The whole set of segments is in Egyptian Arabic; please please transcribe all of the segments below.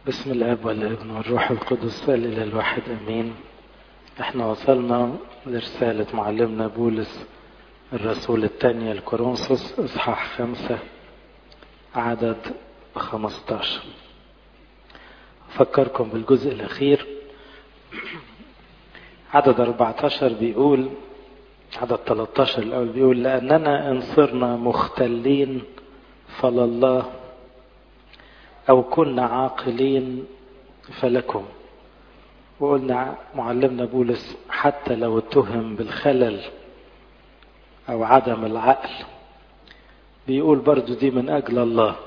بسم الاب والابن والروح القدس الى الواحد امين احنا وصلنا لرسالة معلمنا بولس الرسول الثانية الكورنثوس اصحاح خمسة عدد خمستاشر افكركم بالجزء الاخير عدد 14 بيقول عدد 13 الاول بيقول لاننا ان صرنا مختلين فلله أو كنا عاقلين فلكم وقلنا معلمنا بولس حتى لو اتهم بالخلل أو عدم العقل بيقول برضو دي من أجل الله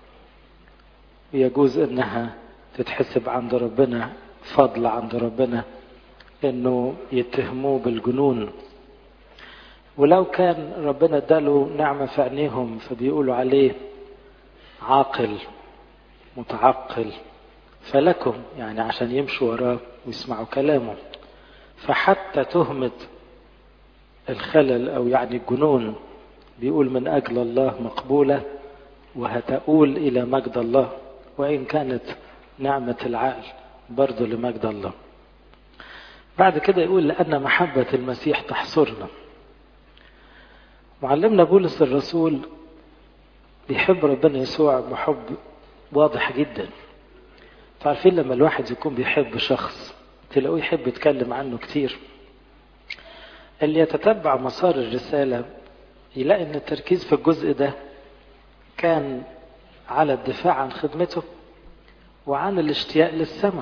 ويجوز إنها تتحسب عند ربنا فضل عند ربنا إنه يتهموه بالجنون ولو كان ربنا اداله نعمة في عينيهم فبيقولوا عليه عاقل متعقل فلكم يعني عشان يمشوا وراه ويسمعوا كلامه فحتى تهمة الخلل أو يعني الجنون بيقول من أجل الله مقبولة وهتقول إلى مجد الله وإن كانت نعمة العقل برضه لمجد الله بعد كده يقول لأن محبة المسيح تحصرنا معلمنا بولس الرسول بيحب ربنا يسوع بحب واضح جدا تعرفين لما الواحد يكون بيحب شخص تلاقوه يحب يتكلم عنه كتير اللي يتتبع مسار الرسالة يلاقي ان التركيز في الجزء ده كان على الدفاع عن خدمته وعن الاشتياق للسماء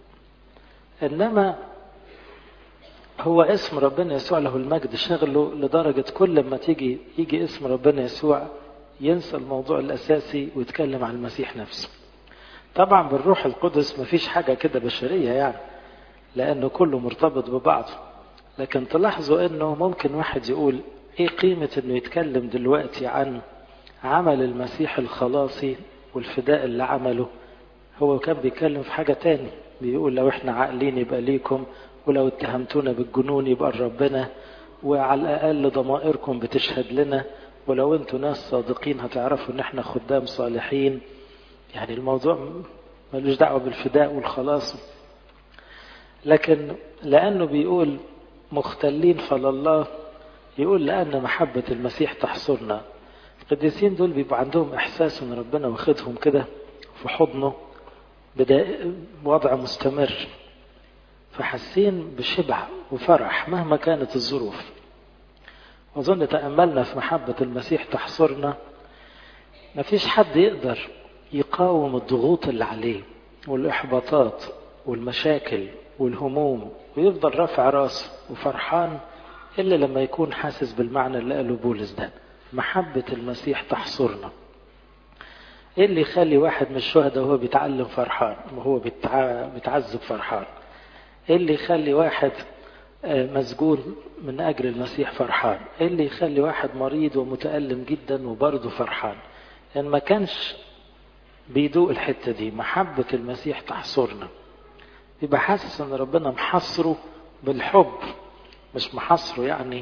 انما هو اسم ربنا يسوع له المجد شغله لدرجة كل ما تيجي يجي اسم ربنا يسوع ينسى الموضوع الأساسي ويتكلم عن المسيح نفسه طبعا بالروح القدس مفيش حاجة كده بشرية يعني لأنه كله مرتبط ببعضه لكن تلاحظوا أنه ممكن واحد يقول إيه قيمة أنه يتكلم دلوقتي عن عمل المسيح الخلاصي والفداء اللي عمله هو كان بيتكلم في حاجة تاني بيقول لو احنا عاقلين يبقى ليكم ولو اتهمتونا بالجنون يبقى ربنا وعلى الأقل ضمائركم بتشهد لنا ولو انتوا ناس صادقين هتعرفوا ان احنا خدام صالحين يعني الموضوع ملوش دعوة بالفداء والخلاص لكن لأنه بيقول مختلين فلله يقول لأن محبة المسيح تحصرنا القديسين دول بيبقى عندهم إحساس إن ربنا واخدهم كده في حضنه بوضع مستمر فحاسين بشبع وفرح مهما كانت الظروف أظن تأملنا في محبة المسيح تحصرنا مفيش حد يقدر يقاوم الضغوط اللي عليه والإحباطات والمشاكل والهموم ويفضل رافع راسه وفرحان إلا لما يكون حاسس بالمعنى اللي قاله بولس ده محبة المسيح تحصرنا إيه اللي يخلي واحد من الشهداء وهو بيتعلم فرحان وهو بيتعذب فرحان إيه اللي يخلي واحد مسجون من أجل المسيح فرحان إيه اللي يخلي واحد مريض ومتألم جدا وبرضه فرحان لأن يعني ما كانش بيدوق الحتة دي محبة المسيح تحصرنا يبقى حاسس ان ربنا محصره بالحب مش محصره يعني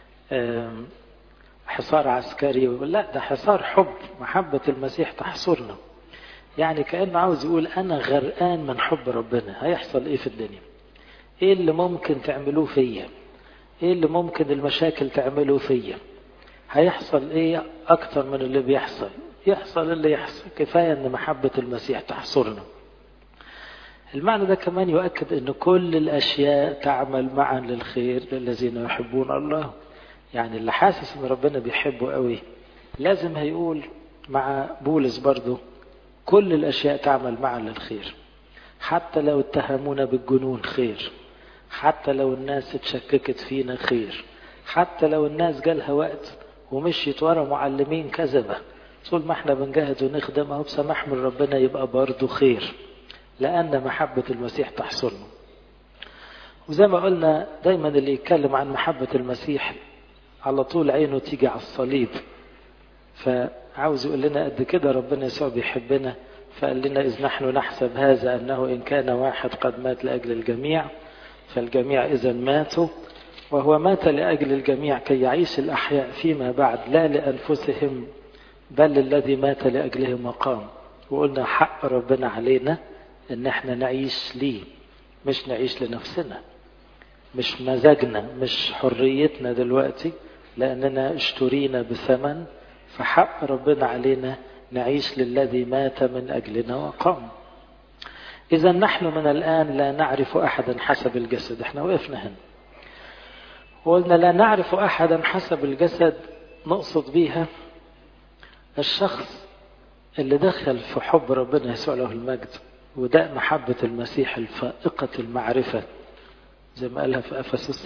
حصار عسكري لا ده حصار حب محبة المسيح تحصرنا يعني كأنه عاوز يقول أنا غرقان من حب ربنا هيحصل إيه في الدنيا ايه اللي ممكن تعملوه فيا ايه اللي ممكن المشاكل تعملوه فيا هيحصل ايه اكتر من اللي بيحصل يحصل اللي يحصل كفاية ان محبة المسيح تحصرنا المعنى ده كمان يؤكد ان كل الاشياء تعمل معا للخير للذين يحبون الله يعني اللي حاسس ان ربنا بيحبه قوي لازم هيقول مع بولس برضه كل الاشياء تعمل معا للخير حتى لو اتهمونا بالجنون خير حتى لو الناس اتشككت فينا خير حتى لو الناس جالها وقت ومشيت ورا معلمين كذبة طول ما احنا بنجاهد ونخدم اهو بسماح من ربنا يبقى برضه خير لأن محبة المسيح تحصلنا وزي ما قلنا دايما اللي يتكلم عن محبة المسيح على طول عينه تيجي على الصليب فعاوز يقول لنا قد كده ربنا يسوع بيحبنا فقال لنا إذ نحن نحسب هذا أنه إن كان واحد قد مات لأجل الجميع فالجميع إذا ماتوا وهو مات لأجل الجميع كي يعيش الأحياء فيما بعد لا لأنفسهم بل الذي مات لأجلهم وقام وقلنا حق ربنا علينا ان احنا نعيش ليه مش نعيش لنفسنا مش مزاجنا مش حريتنا دلوقتي لاننا اشترينا بثمن فحق ربنا علينا نعيش للذي مات من اجلنا وقام اذا نحن من الان لا نعرف احدا حسب الجسد احنا وقفنا هنا وقلنا لا نعرف احدا حسب الجسد نقصد بيها الشخص اللي دخل في حب ربنا يسوع له المجد وداء محبة المسيح الفائقة المعرفة زي ما قالها في أفسس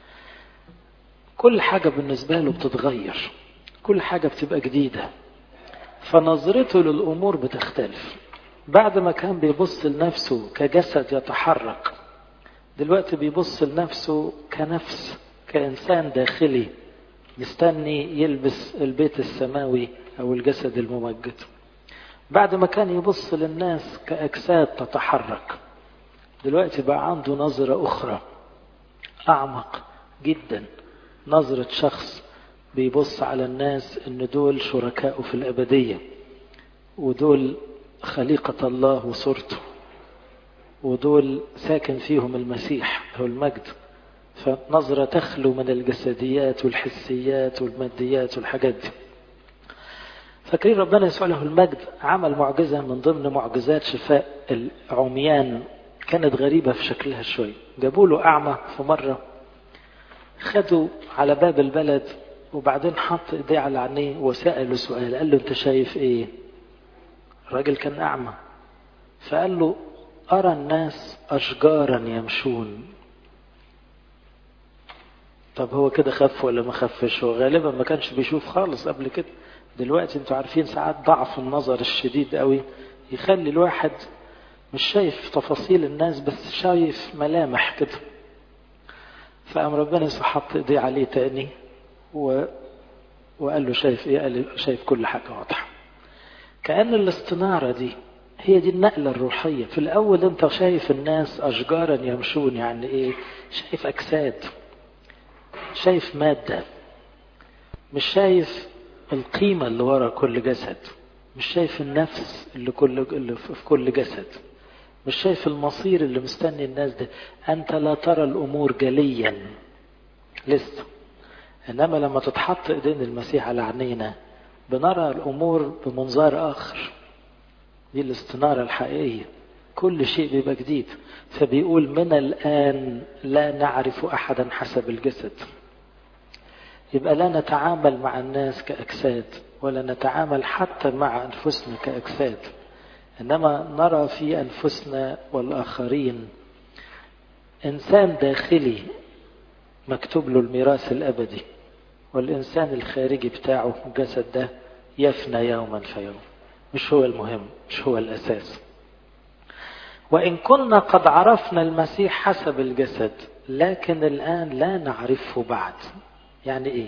كل حاجة بالنسبة له بتتغير كل حاجة بتبقى جديدة فنظرته للأمور بتختلف بعد ما كان بيبص لنفسه كجسد يتحرك دلوقتي بيبص لنفسه كنفس كإنسان داخلي مستني يلبس البيت السماوي أو الجسد الممجد بعد ما كان يبص للناس كأجساد تتحرك دلوقتي بقى عنده نظرة أخرى أعمق جدا نظرة شخص بيبص على الناس إن دول شركاء في الأبدية ودول خليقة الله وصورته ودول ساكن فيهم المسيح هو المجد فنظرة تخلو من الجسديات والحسيات والماديات والحاجات دي فاكرين ربنا يسوع له المجد عمل معجزة من ضمن معجزات شفاء العميان كانت غريبة في شكلها شوي جابوا له أعمى في مرة خدوا على باب البلد وبعدين حط ايديه على عينيه وسأله سؤال قال له انت شايف ايه الراجل كان أعمى فقال له أرى الناس أشجارا يمشون طب هو كده خف ولا ما خفش هو غالبا ما كانش بيشوف خالص قبل كده دلوقتي انتوا عارفين ساعات ضعف النظر الشديد قوي يخلي الواحد مش شايف تفاصيل الناس بس شايف ملامح كده فقام ربنا يسوع حط ايديه عليه تاني و... وقال له شايف ايه قال له شايف كل حاجه واضحه كأن الاستنارة دي هي دي النقلة الروحية في الأول أنت شايف الناس أشجارا يمشون يعني إيه شايف أجساد شايف مادة مش شايف القيمة اللي ورا كل جسد مش شايف النفس اللي, كل اللي في كل جسد مش شايف المصير اللي مستني الناس ده أنت لا ترى الأمور جليا لسه إنما لما تتحط إيدين المسيح على عينينا بنرى الأمور بمنظار آخر دي الاستنارة الحقيقية كل شيء بيبقى جديد فبيقول من الآن لا نعرف أحدا حسب الجسد يبقى لا نتعامل مع الناس كأجساد ولا نتعامل حتى مع أنفسنا كأجساد إنما نرى في أنفسنا والآخرين إنسان داخلي مكتوب له الميراث الأبدي والإنسان الخارجي بتاعه الجسد ده يفنى يوما فيوم مش هو المهم مش هو الأساس وإن كنا قد عرفنا المسيح حسب الجسد لكن الآن لا نعرفه بعد يعني إيه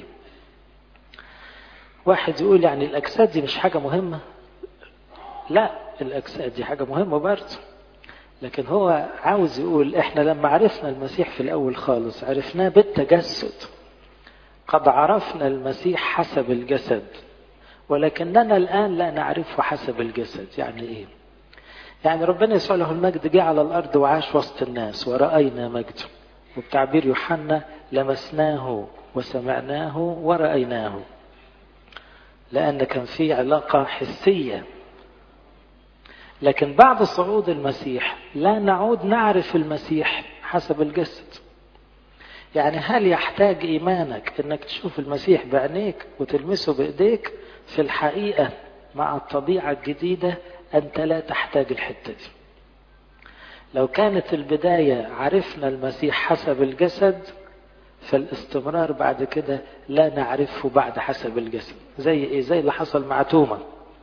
واحد يقول يعني الأجساد دي مش حاجة مهمة لا الأجساد دي حاجة مهمة برضه لكن هو عاوز يقول احنا لما عرفنا المسيح في الأول خالص عرفناه بالتجسد قد عرفنا المسيح حسب الجسد ولكننا الآن لا نعرفه حسب الجسد يعني إيه يعني ربنا يسوع له المجد جه على الأرض وعاش وسط الناس ورأينا مجده وبتعبير يوحنا لمسناه وسمعناه ورأيناه لأن كان في علاقة حسية لكن بعد صعود المسيح لا نعود نعرف المسيح حسب الجسد يعني هل يحتاج إيمانك أنك تشوف المسيح بعينيك وتلمسه بإيديك في الحقيقة مع الطبيعة الجديدة أنت لا تحتاج الحتة دي لو كانت البداية عرفنا المسيح حسب الجسد فالاستمرار بعد كده لا نعرفه بعد حسب الجسد زي ايه زي اللي حصل مع توما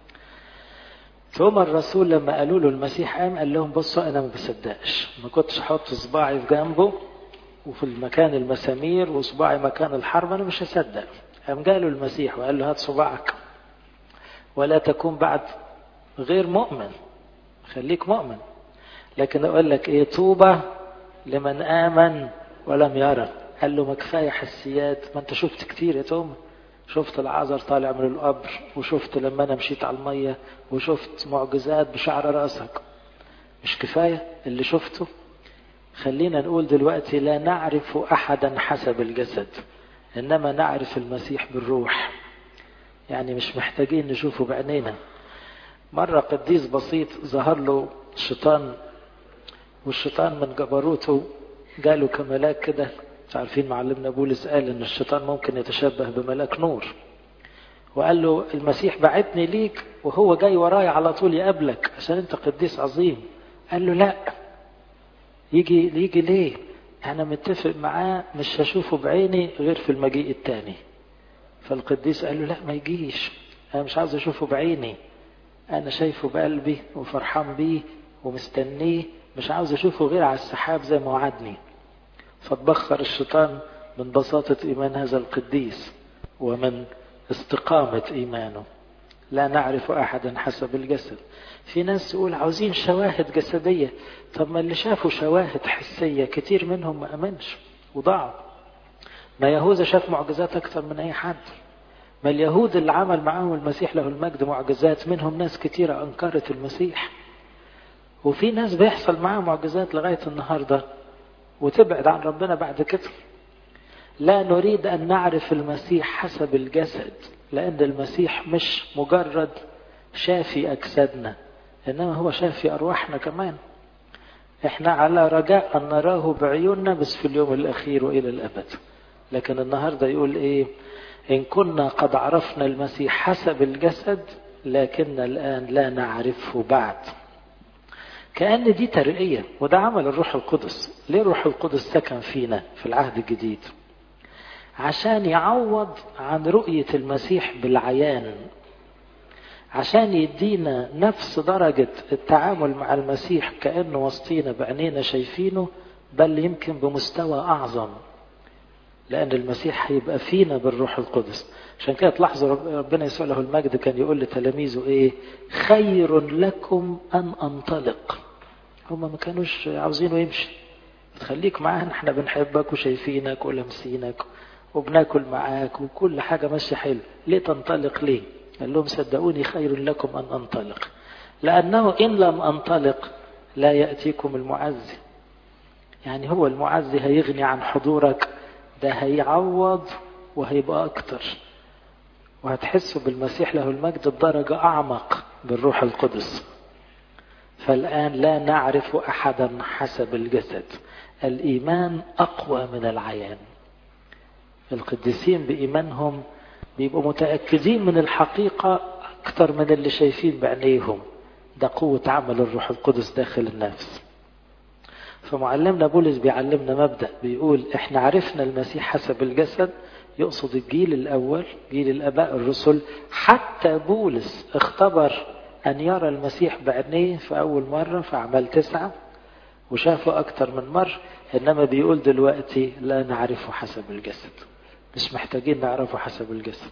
توما الرسول لما قالوا له المسيح قام قال لهم بصوا انا ما بصدقش ما كنتش احط صباعي في جنبه وفي المكان المسامير وصباعي مكان الحرب انا مش هصدق قام جاله المسيح وقال له هات صباعك ولا تكون بعد غير مؤمن خليك مؤمن لكن اقول لك ايه طوبى لمن امن ولم يرى قال له ما كفايه حسيات ما انت شفت كتير يا توما شفت العذر طالع من القبر وشفت لما انا مشيت على الميه وشفت معجزات بشعر راسك مش كفاية اللي شفته خلينا نقول دلوقتي لا نعرف أحدا حسب الجسد إنما نعرف المسيح بالروح يعني مش محتاجين نشوفه بعينينا مرة قديس بسيط ظهر له الشيطان والشيطان من جبروته جاله كملاك كده عارفين معلمنا بولس قال ان الشيطان ممكن يتشبه بملاك نور وقال له المسيح بعتني ليك وهو جاي ورايا على طول يقابلك عشان انت قديس عظيم قال له لا يجي يجي ليه انا متفق معاه مش هشوفه بعيني غير في المجيء التاني فالقديس قال له لا ما يجيش انا مش عاوز اشوفه بعيني انا شايفه بقلبي وفرحان بيه ومستنيه مش عاوز اشوفه غير على السحاب زي ما وعدني فتبخر الشيطان من بساطة إيمان هذا القديس ومن استقامة إيمانه لا نعرف أحدا حسب الجسد في ناس تقول عاوزين شواهد جسدية طب ما اللي شافوا شواهد حسية كتير منهم ما أمنش وضاعوا ما يهوذا شاف معجزات أكثر من أي حد ما اليهود اللي عمل معاهم المسيح له المجد معجزات منهم ناس كتيرة أنكرت المسيح وفي ناس بيحصل معاهم معجزات لغاية النهاردة وتبعد عن ربنا بعد كده لا نريد أن نعرف المسيح حسب الجسد لأن المسيح مش مجرد شافي أجسادنا إنما هو شافي أرواحنا كمان إحنا على رجاء أن نراه بعيوننا بس في اليوم الأخير وإلى الأبد لكن النهاردة يقول إيه إن كنا قد عرفنا المسيح حسب الجسد لكن الآن لا نعرفه بعد كأن دي ترقية وده عمل الروح القدس ليه الروح القدس سكن فينا في العهد الجديد عشان يعوض عن رؤية المسيح بالعيان عشان يدينا نفس درجة التعامل مع المسيح كأنه وسطينا بعينينا شايفينه بل يمكن بمستوى أعظم لأن المسيح هيبقى فينا بالروح القدس عشان كده تلاحظوا ربنا يسوع له المجد كان يقول لتلاميذه ايه خير لكم ان انطلق هما ما كانوش عاوزينه يمشي تخليك معانا احنا بنحبك وشايفينك ولمسينك وبناكل معاك وكل حاجة ماشية حلو ليه تنطلق ليه قال لهم صدقوني خير لكم أن أنطلق لأنه إن لم أنطلق لا يأتيكم المعزي يعني هو المعزي هيغني عن حضورك ده هيعوض وهيبقى أكتر وهتحسوا بالمسيح له المجد بدرجة أعمق بالروح القدس فالآن لا نعرف أحدا حسب الجسد الإيمان أقوى من العيان القديسين بإيمانهم بيبقوا متأكدين من الحقيقة أكثر من اللي شايفين بعينيهم ده قوة عمل الروح القدس داخل النفس فمعلمنا بولس بيعلمنا مبدأ بيقول احنا عرفنا المسيح حسب الجسد يقصد الجيل الأول جيل الآباء الرسل حتى بولس اختبر أن يرى المسيح بعينيه في أول مرة في أعمال تسعة وشافه أكثر من مرة إنما بيقول دلوقتي لا نعرفه حسب الجسد مش محتاجين نعرفه حسب الجسد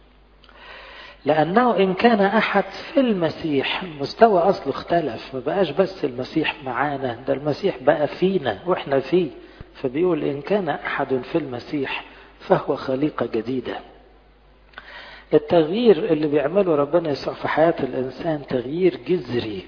لأنه إن كان أحد في المسيح المستوى أصله اختلف ما بقاش بس المسيح معانا ده المسيح بقى فينا وإحنا فيه فبيقول إن كان أحد في المسيح فهو خليقة جديدة التغيير اللي بيعمله ربنا يسوع في حياة الإنسان تغيير جذري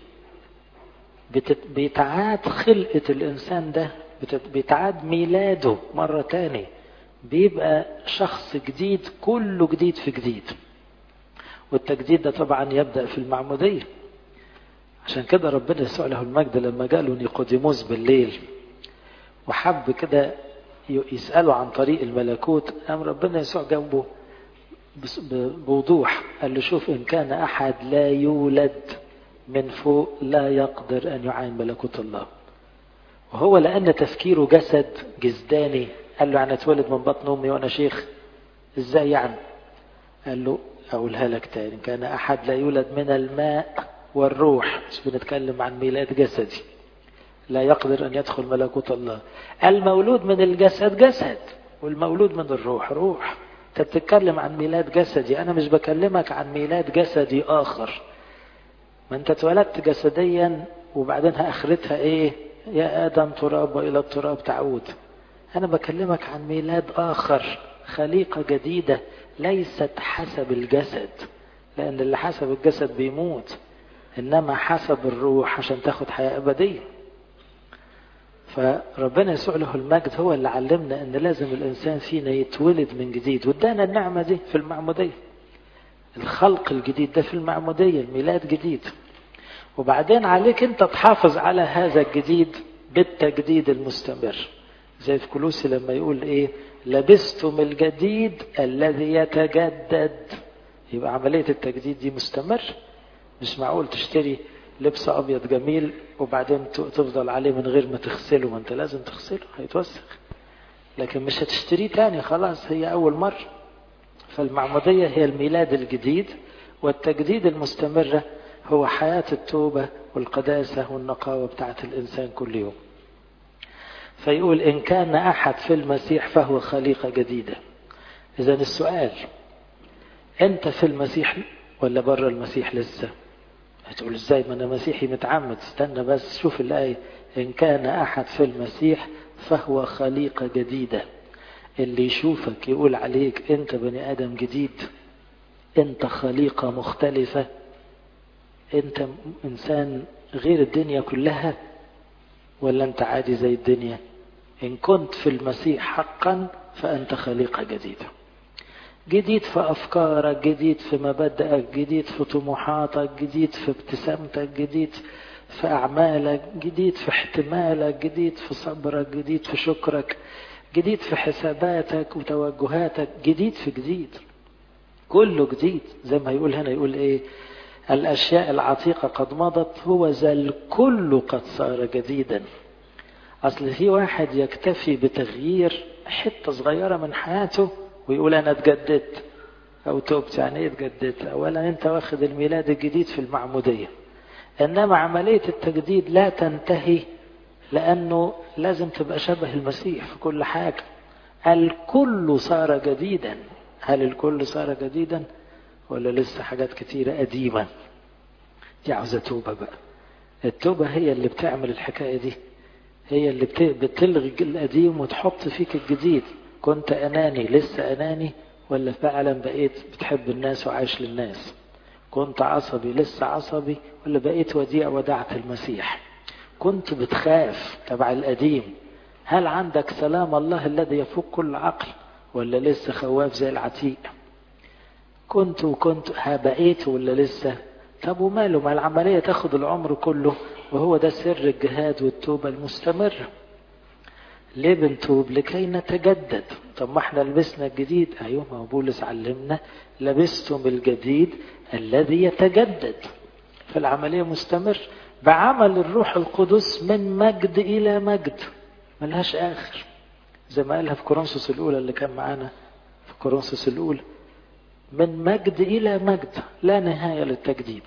بيتعاد خلقة الإنسان ده بيتعاد ميلاده مرة تاني بيبقى شخص جديد كله جديد في جديد والتجديد ده طبعا يبدأ في المعمودية عشان كده ربنا يسوع له المجد لما جاله نيقوديموس بالليل وحب كده يسأله عن طريق الملكوت قام ربنا يسوع جنبه بوضوح قال له شوف إن كان أحد لا يولد من فوق لا يقدر أن يعاين ملكوت الله وهو لأن تفكيره جسد جسداني قال له يعني اتولد من بطن أمي وأنا شيخ إزاي يعني قال له أقولها لك تاني كان أحد لا يولد من الماء والروح مش بنتكلم عن ميلاد جسدي لا يقدر أن يدخل ملكوت الله المولود من الجسد جسد والمولود من الروح روح انت بتتكلم عن ميلاد جسدي انا مش بكلمك عن ميلاد جسدي اخر ما انت اتولدت جسديا وبعدين اخرتها ايه يا ادم تراب والى التراب تعود انا بكلمك عن ميلاد اخر خليقة جديدة ليست حسب الجسد لان اللي حسب الجسد بيموت إنما حسب الروح عشان تاخد حياة أبدية فربنا يسوع له المجد هو اللي علمنا ان لازم الانسان فينا يتولد من جديد وادانا النعمه دي في المعموديه الخلق الجديد ده في المعموديه الميلاد جديد وبعدين عليك انت تحافظ على هذا الجديد بالتجديد المستمر زي في كلوسي لما يقول ايه لبستم الجديد الذي يتجدد يبقى عمليه التجديد دي مستمر مش معقول تشتري لبس ابيض جميل وبعدين تفضل عليه من غير ما تغسله ما انت لازم تغسله هيتوسخ لكن مش هتشتريه تاني خلاص هي اول مرة فالمعمودية هي الميلاد الجديد والتجديد المستمرة هو حياة التوبة والقداسة والنقاوة بتاعت الإنسان كل يوم فيقول إن كان أحد في المسيح فهو خليقة جديدة إذا السؤال أنت في المسيح ولا بره المسيح لسه هتقول ازاي ما انا مسيحي متعمد استنى بس شوف الآية إن كان أحد في المسيح فهو خليقة جديدة اللي يشوفك يقول عليك أنت بني آدم جديد أنت خليقة مختلفة أنت إنسان غير الدنيا كلها ولا أنت عادي زي الدنيا إن كنت في المسيح حقا فأنت خليقة جديدة جديد في أفكارك جديد في مبادئك جديد في طموحاتك جديد في ابتسامتك جديد في أعمالك جديد في احتمالك جديد في صبرك جديد في شكرك جديد في حساباتك وتوجهاتك جديد في جديد كله جديد زي ما يقول هنا يقول ايه الأشياء العتيقة قد مضت هو ذا الكل قد صار جديدا أصل في واحد يكتفي بتغيير حتة صغيرة من حياته ويقول أنا اتجددت أو توبت يعني إيه اتجددت أولا أنت واخد الميلاد الجديد في المعمودية إنما عملية التجديد لا تنتهي لأنه لازم تبقى شبه المسيح في كل حاجة الكل صار جديدا هل الكل صار جديدا ولا لسه حاجات كتيرة قديمة دي عاوزة توبة بقى التوبة هي اللي بتعمل الحكاية دي هي اللي بتلغي القديم وتحط فيك الجديد كنت أناني لسه أناني ولا فعلا بقيت بتحب الناس وعايش للناس كنت عصبي لسه عصبي ولا بقيت وديع ودعت المسيح كنت بتخاف تبع القديم هل عندك سلام الله الذي يفوق كل عقل ولا لسه خواف زي العتيق كنت وكنت ها بقيت ولا لسه طب وماله ما العملية تاخد العمر كله وهو ده سر الجهاد والتوبة المستمرة ليه بنتوب لكي نتجدد طب ما احنا لبسنا الجديد ايوه ما هو بولس علمنا لبستم الجديد الذي يتجدد فالعملية مستمر بعمل الروح القدس من مجد إلى مجد ملهاش آخر زي ما قالها في كورنثوس الأولى اللي كان معانا في كورنثوس الأولى من مجد إلى مجد لا نهاية للتجديد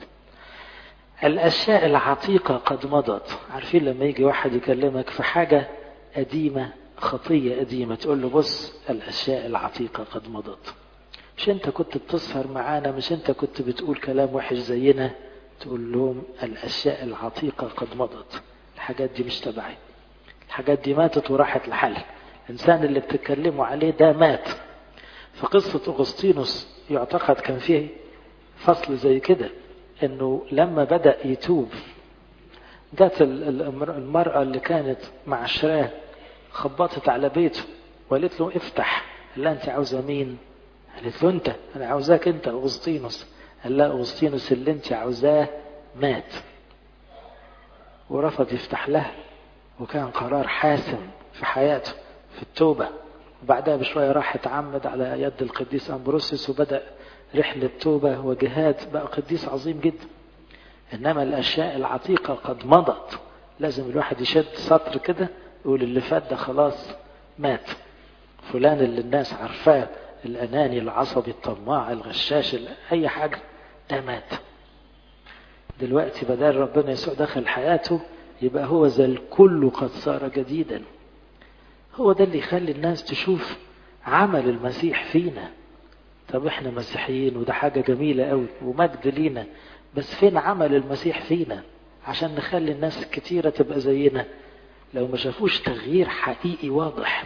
الأشياء العتيقة قد مضت عارفين لما يجي واحد يكلمك في حاجة قديمة خطية قديمة تقول له بص الأشياء العتيقة قد مضت مش أنت كنت بتسهر معانا مش أنت كنت بتقول كلام وحش زينا تقول لهم الأشياء العتيقة قد مضت الحاجات دي مش تبعي الحاجات دي ماتت وراحت لحالها الإنسان اللي بتتكلموا عليه ده مات في قصة أغسطينوس يعتقد كان فيه فصل زي كده انه لما بدأ يتوب جت المرأة اللي كانت معشراه خبطت على بيته وقالت له افتح قال لها انت عاوزة مين قالت له انت انا عاوزاك انت اغسطينوس قال لها اغسطينوس اللي انت عاوزاه مات ورفض يفتح لها وكان قرار حاسم في حياته في التوبة وبعدها بشوية راح اتعمد على يد القديس أمبروسيس وبدأ رحلة توبة وجهاد بقى قديس عظيم جدا إنما الأشياء العتيقة قد مضت لازم الواحد يشد سطر كده يقول اللي فات ده خلاص مات فلان اللي الناس عارفاه الأناني العصبي الطماع الغشاش أي حاجة ده مات دلوقتي بدل ربنا يسوع دخل حياته يبقى هو ذا الكل قد صار جديدا هو ده اللي يخلي الناس تشوف عمل المسيح فينا طب احنا مسيحيين وده حاجة جميلة قوي ومجد لينا بس فين عمل المسيح فينا عشان نخلي الناس كتيرة تبقى زينا لو ما شافوش تغيير حقيقي واضح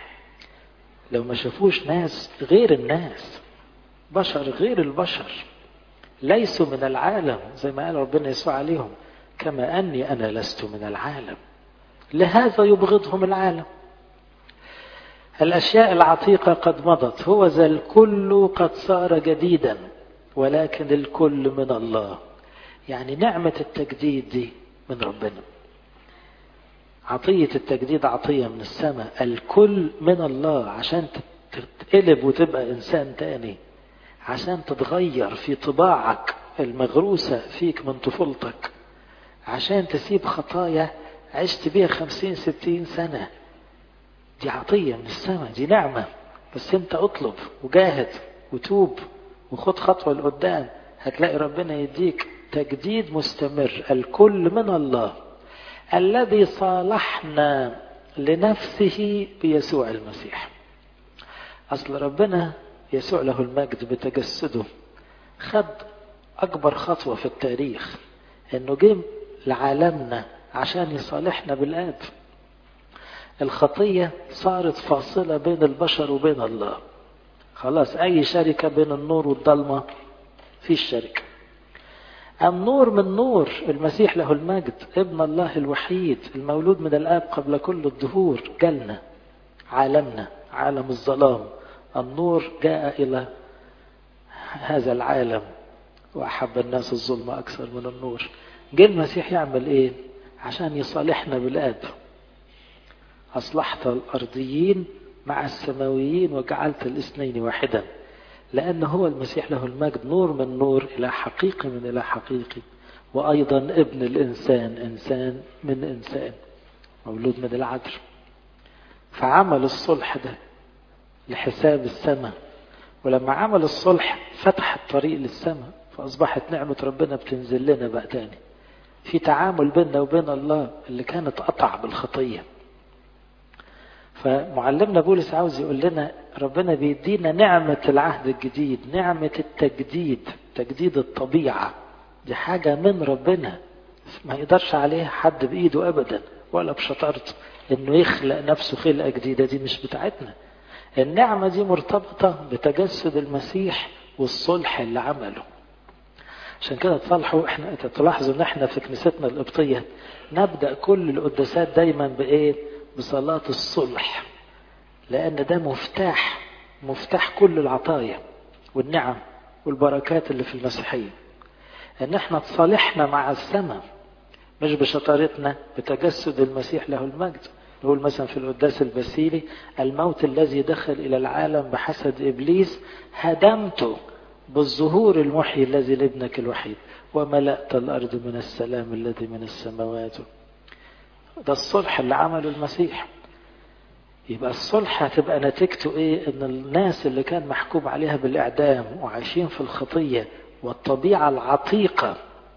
لو ما شافوش ناس غير الناس بشر غير البشر ليسوا من العالم زي ما قال ربنا يسوع عليهم كما أني أنا لست من العالم لهذا يبغضهم العالم الأشياء العتيقة قد مضت هو ذا الكل قد صار جديدا ولكن الكل من الله يعني نعمة التجديد دي من ربنا عطية التجديد عطية من السماء الكل من الله عشان تتقلب وتبقى إنسان تاني عشان تتغير في طباعك المغروسة فيك من طفولتك عشان تسيب خطايا عشت بيها خمسين ستين سنة دي عطية من السماء دي نعمة بس انت اطلب وجاهد وتوب وخد خطوة لقدام هتلاقي ربنا يديك تجديد مستمر الكل من الله الذي صالحنا لنفسه بيسوع المسيح أصل ربنا يسوع له المجد بتجسده خد أكبر خطوة في التاريخ إنه جه لعالمنا عشان يصالحنا بالآب الخطية صارت فاصلة بين البشر وبين الله خلاص أي شركة بين النور والضلمة في شركة النور من نور المسيح له المجد ابن الله الوحيد المولود من الآب قبل كل الدهور جالنا عالمنا عالم الظلام النور جاء إلى هذا العالم وأحب الناس الظلم أكثر من النور جه المسيح يعمل إيه عشان يصالحنا بالآب أصلحت الأرضيين مع السماويين وجعلت الاثنين واحدا لأن هو المسيح له المجد نور من نور إلى حقيقي من إلى حقيقي وأيضا ابن الإنسان إنسان من إنسان مولود من العدل فعمل الصلح ده لحساب السماء ولما عمل الصلح فتح الطريق للسماء فأصبحت نعمة ربنا بتنزل لنا بقى تاني في تعامل بيننا وبين الله اللي كانت قطع بالخطية فمعلمنا بولس عاوز يقول لنا ربنا بيدينا نعمة العهد الجديد نعمة التجديد تجديد الطبيعة دي حاجة من ربنا ما يقدرش عليها حد بإيده أبدا ولا بشطارته إنه يخلق نفسه خلقة جديدة دي مش بتاعتنا النعمة دي مرتبطة بتجسد المسيح والصلح اللي عمله عشان كده تصلحوا احنا تلاحظوا ان احنا في كنيستنا القبطية نبدأ كل القداسات دايما بايه بصلاة الصلح لان ده مفتاح مفتاح كل العطايا والنعم والبركات اللي في المسيحية ان احنا تصالحنا مع السماء مش بشطارتنا بتجسد المسيح له المجد نقول مثلا في القداس البسيلي الموت الذي دخل إلى العالم بحسد إبليس هدمته بالظهور المحيي الذي لابنك الوحيد وملأت الأرض من السلام الذي من السماوات ده الصلح اللي عمله المسيح يبقى الصلح هتبقى نتيجته ايه ان الناس اللي كان محكوم عليها بالاعدام وعايشين في الخطيه والطبيعه العتيقه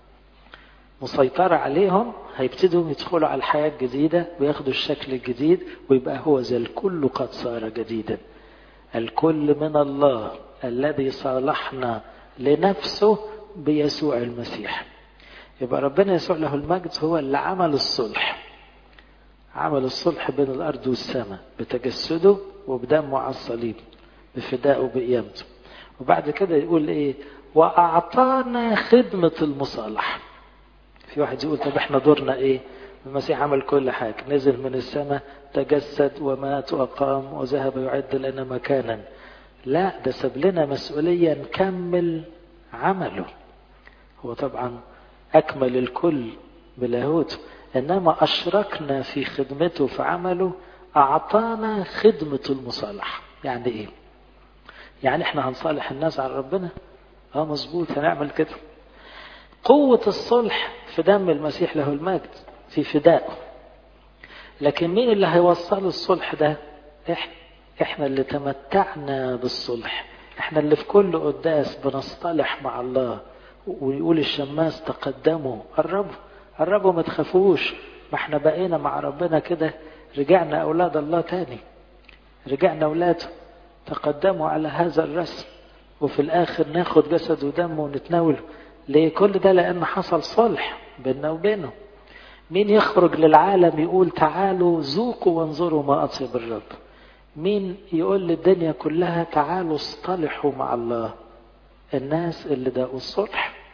مسيطرة عليهم هيبتدوا يدخلوا على الحياة الجديدة وياخدوا الشكل الجديد ويبقى هو ذا الكل قد صار جديدا الكل من الله الذي صالحنا لنفسه بيسوع المسيح يبقى ربنا يسوع له المجد هو اللي عمل الصلح عمل الصلح بين الأرض والسماء بتجسده وبدمه على الصليب بفدائه وبقيامته وبعد كده يقول ايه وأعطانا خدمة المصالحة في واحد يقول طب احنا دورنا ايه المسيح عمل كل حاجة نزل من السماء تجسد ومات وقام وذهب يعد لنا مكانا لا ده ساب لنا مسؤولية نكمل عمله هو طبعا أكمل الكل بلاهوت إنما أشركنا في خدمته في عمله أعطانا خدمة المصالحة يعني إيه يعني إحنا هنصالح الناس على ربنا اه مظبوط هنعمل كده قوة الصلح في دم المسيح له المجد في فدائه لكن مين اللي هيوصل الصلح ده احنا احنا اللي تمتعنا بالصلح احنا اللي في كل قداس بنصطلح مع الله ويقول الشماس تقدموا قربوا قربوا ما تخافوش ما احنا بقينا مع ربنا كده رجعنا اولاد الله تاني رجعنا اولاده تقدموا على هذا الرسم وفي الاخر ناخد جسد ودم ونتناوله ليه كل ده لان حصل صلح بيننا وبينه مين يخرج للعالم يقول تعالوا ذوقوا وانظروا ما اطيب الرب مين يقول للدنيا كلها تعالوا اصطلحوا مع الله الناس اللي داقوا الصلح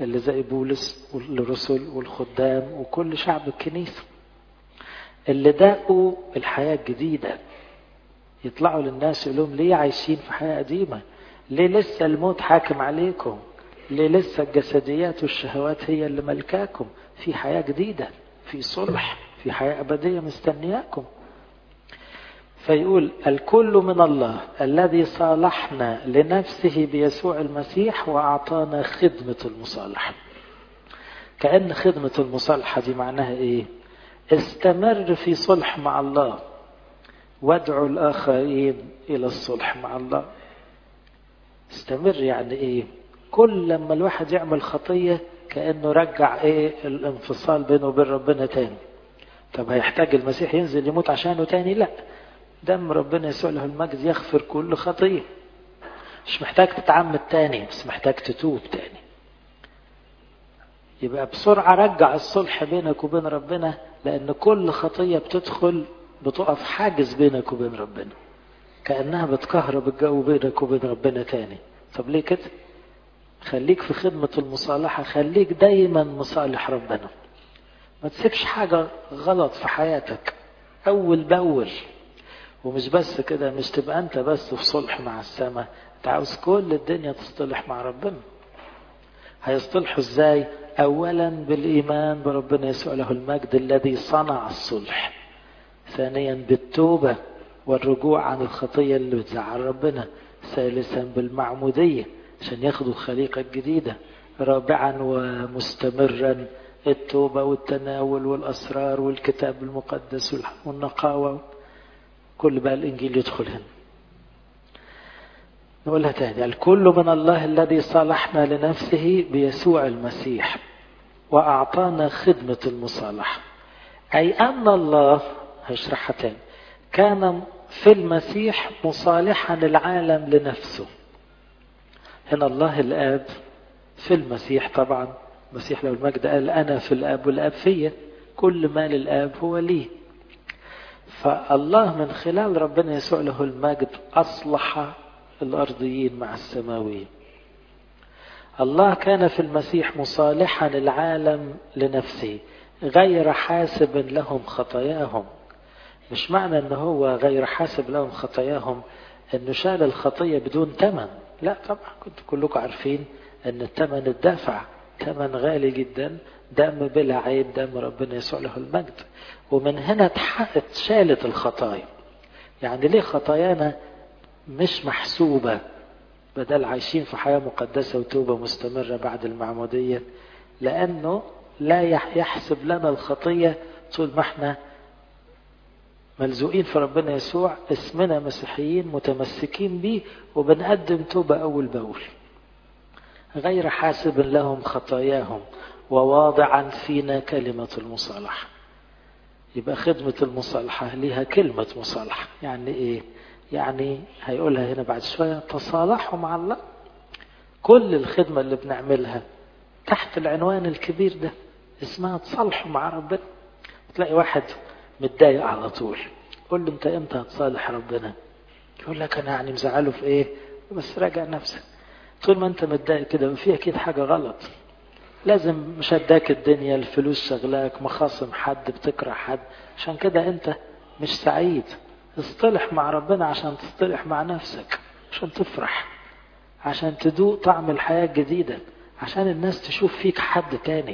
اللي زي بولس والرسل والخدام وكل شعب الكنيسة اللي داقوا الحياة الجديدة يطلعوا للناس يقول لهم ليه عايشين في حياة قديمة ليه لسه الموت حاكم عليكم ليه لسه الجسديات والشهوات هي اللي ملكاكم في حياة جديدة في صلح في حياة أبدية مستنياكم فيقول الكل من الله الذي صالحنا لنفسه بيسوع المسيح وأعطانا خدمة المصالحة كأن خدمة المصالحة دي معناها إيه استمر في صلح مع الله وادعوا الآخرين إلى الصلح مع الله استمر يعني إيه كل لما الواحد يعمل خطية كأنه رجع إيه الانفصال بينه وبين ربنا تاني طب هيحتاج المسيح ينزل يموت عشانه تاني لا دم ربنا يسوع له المجد يغفر كل خطية مش محتاج تتعمد تاني بس محتاج تتوب تاني يبقى بسرعة رجع الصلح بينك وبين ربنا لأن كل خطية بتدخل بتقف حاجز بينك وبين ربنا كأنها بتكهرب الجو بينك وبين ربنا تاني طب ليه كده خليك في خدمة المصالحة خليك دايما مصالح ربنا ما تسيبش حاجة غلط في حياتك أول بأول ومش بس كده مش تبقى أنت بس في صلح مع السماء أنت عاوز كل الدنيا تصطلح مع ربنا هيصطلحوا ازاي اولا بالايمان بربنا يسوع له المجد الذي صنع الصلح ثانيا بالتوبه والرجوع عن الخطيه اللي بتزعل ربنا ثالثا بالمعموديه عشان ياخدوا الخليقه الجديده رابعا ومستمرا التوبه والتناول والاسرار والكتاب المقدس والنقاوه كل بقى الانجيل يدخل هنا نقولها تاني الكل من الله الذي صالحنا لنفسه بيسوع المسيح وأعطانا خدمة المصالحة أي أن الله هشرحها تاني كان في المسيح مصالحا العالم لنفسه هنا الله الآب في المسيح طبعا المسيح لو المجد قال أنا في الآب والآب فيا كل ما للآب هو لي فالله من خلال ربنا يسوع له المجد أصلح الأرضيين مع السماويين الله كان في المسيح مصالحا العالم لنفسه غير حاسب لهم خطاياهم مش معنى ان هو غير حاسب لهم خطاياهم انه شال الخطيه بدون ثمن لا طبعا كنتوا كلكم عارفين ان الثمن الدافع ثمن غالي جدا دم بلا عيب دم ربنا يسوع له المجد ومن هنا اتشالت الخطايا يعني ليه خطايانا مش محسوبة بدل عايشين في حياة مقدسة وتوبة مستمرة بعد المعمودية لأنه لا يحسب لنا الخطية طول ما احنا ملزوقين في ربنا يسوع اسمنا مسيحيين متمسكين بيه وبنقدم توبة أول بأول غير حاسب لهم خطاياهم وواضعا فينا كلمة المصالحة يبقى خدمة المصالحة ليها كلمة مصالحة يعني ايه يعني هيقولها هنا بعد شوية تصالحوا مع الله كل الخدمة اللي بنعملها تحت العنوان الكبير ده اسمها تصالحوا مع ربنا تلاقي واحد متضايق على طول قول له انت امتى هتصالح ربنا يقول لك انا يعني مزعله في ايه بس راجع نفسك طول ما انت متضايق كده في اكيد حاجة غلط لازم مشداك الدنيا الفلوس شغلاك مخاصم حد بتكره حد عشان كده انت مش سعيد اصطلح مع ربنا عشان تصطلح مع نفسك عشان تفرح عشان تدوق طعم الحياة الجديدة عشان الناس تشوف فيك حد تاني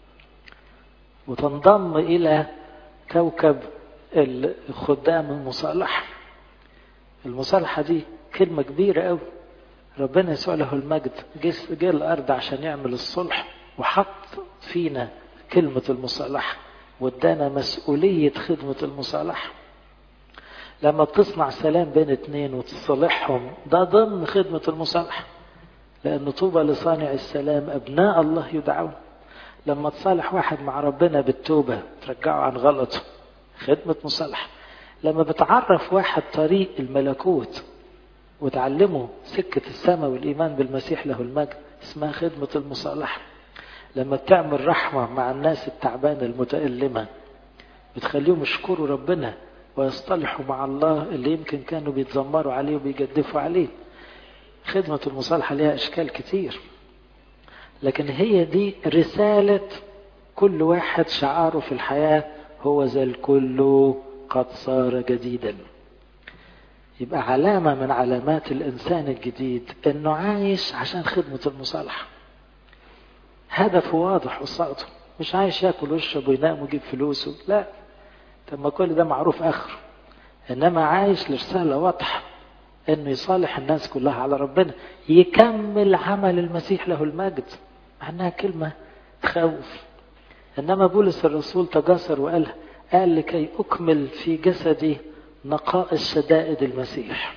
وتنضم إلى كوكب الخدام المصالحة المصالحة دي كلمة كبيرة قوي ربنا يسوع له المجد جه الأرض عشان يعمل الصلح وحط فينا كلمة المصالحة وادانا مسؤولية خدمة المصالحة لما بتصنع سلام بين اتنين وتصالحهم ده ضمن خدمة المصالحة لأن طوبى لصانع السلام أبناء الله يدعون لما تصالح واحد مع ربنا بالتوبة ترجعه عن غلطه خدمة مصالحة لما بتعرف واحد طريق الملكوت وتعلمه سكة السماء والإيمان بالمسيح له المجد اسمها خدمة المصالحة لما بتعمل رحمة مع الناس التعبانة المتألمة بتخليهم يشكروا ربنا ويصطلحوا مع الله اللي يمكن كانوا بيتذمروا عليه وبيجدفوا عليه خدمة المصالحة لها أشكال كتير لكن هي دي رسالة كل واحد شعاره في الحياة هو ذا الكل قد صار جديدا يبقى علامة من علامات الإنسان الجديد إنه عايش عشان خدمة المصالحة هدفه واضح قصاده مش عايش ياكل ويشرب وينام ويجيب فلوسه لا طب ما كل ده معروف آخره إنما عايش لرسالة واضحة إنه يصالح الناس كلها على ربنا يكمل عمل المسيح له المجد معناها كلمة تخوف إنما بولس الرسول تجاسر وقال قال لكي أكمل في جسدي نقائص شدائد المسيح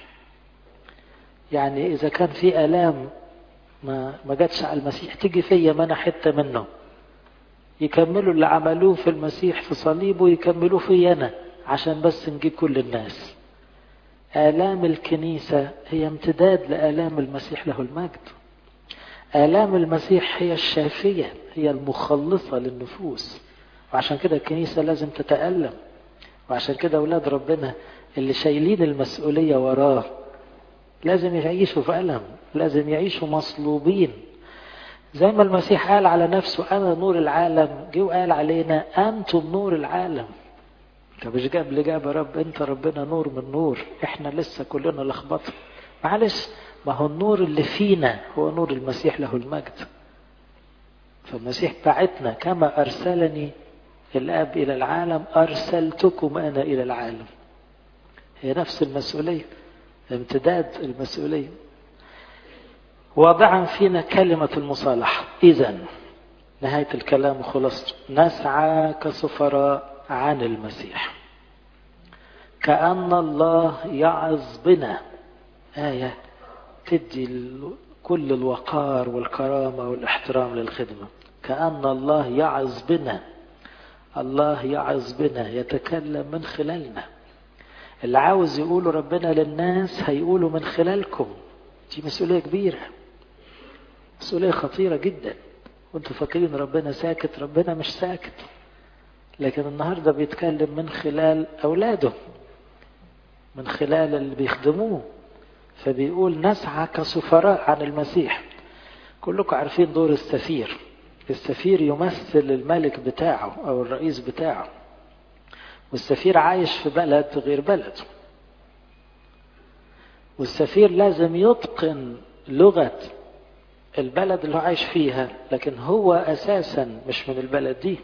يعني إذا كان في آلام ما ما جاتش على المسيح تيجي فيا ما أنا حتة منه يكملوا اللي عملوه في المسيح في صليبه يكملوه في أنا عشان بس نجيب كل الناس آلام الكنيسة هي امتداد لآلام المسيح له المجد آلام المسيح هي الشافية هي المخلصة للنفوس وعشان كده الكنيسة لازم تتألم وعشان كده أولاد ربنا اللي شايلين المسؤولية وراه لازم يعيشوا في ألم لازم يعيشوا مصلوبين زي ما المسيح قال على نفسه أنا نور العالم جه وقال علينا أنتم نور العالم طب مش جاب لي جاب يا رب أنت ربنا نور من نور إحنا لسه كلنا لخبطة معلش ما هو النور اللي فينا هو نور المسيح له المجد فالمسيح بعتنا كما أرسلني الآب إلى العالم أرسلتكم أنا إلى العالم هي نفس المسؤولية امتداد المسؤولية واضعا فينا كلمة المصالحة إذا نهاية الكلام وخلاصته نسعى كسفراء عن المسيح كأن الله يعظ بنا آية تدي كل الوقار والكرامة والاحترام للخدمة كأن الله يعظ بنا الله يعظ بنا يتكلم من خلالنا اللي عاوز يقوله ربنا للناس هيقوله من خلالكم دي مسؤولية كبيرة مسؤولية خطيرة جدا وانتوا فاكرين ربنا ساكت ربنا مش ساكت لكن النهاردة بيتكلم من خلال أولاده من خلال اللي بيخدموه فبيقول نسعى كسفراء عن المسيح كلكم عارفين دور السفير السفير يمثل الملك بتاعه أو الرئيس بتاعه والسفير عايش في بلد غير بلده والسفير لازم يتقن لغة البلد اللي هو عايش فيها لكن هو أساسا مش من البلد دي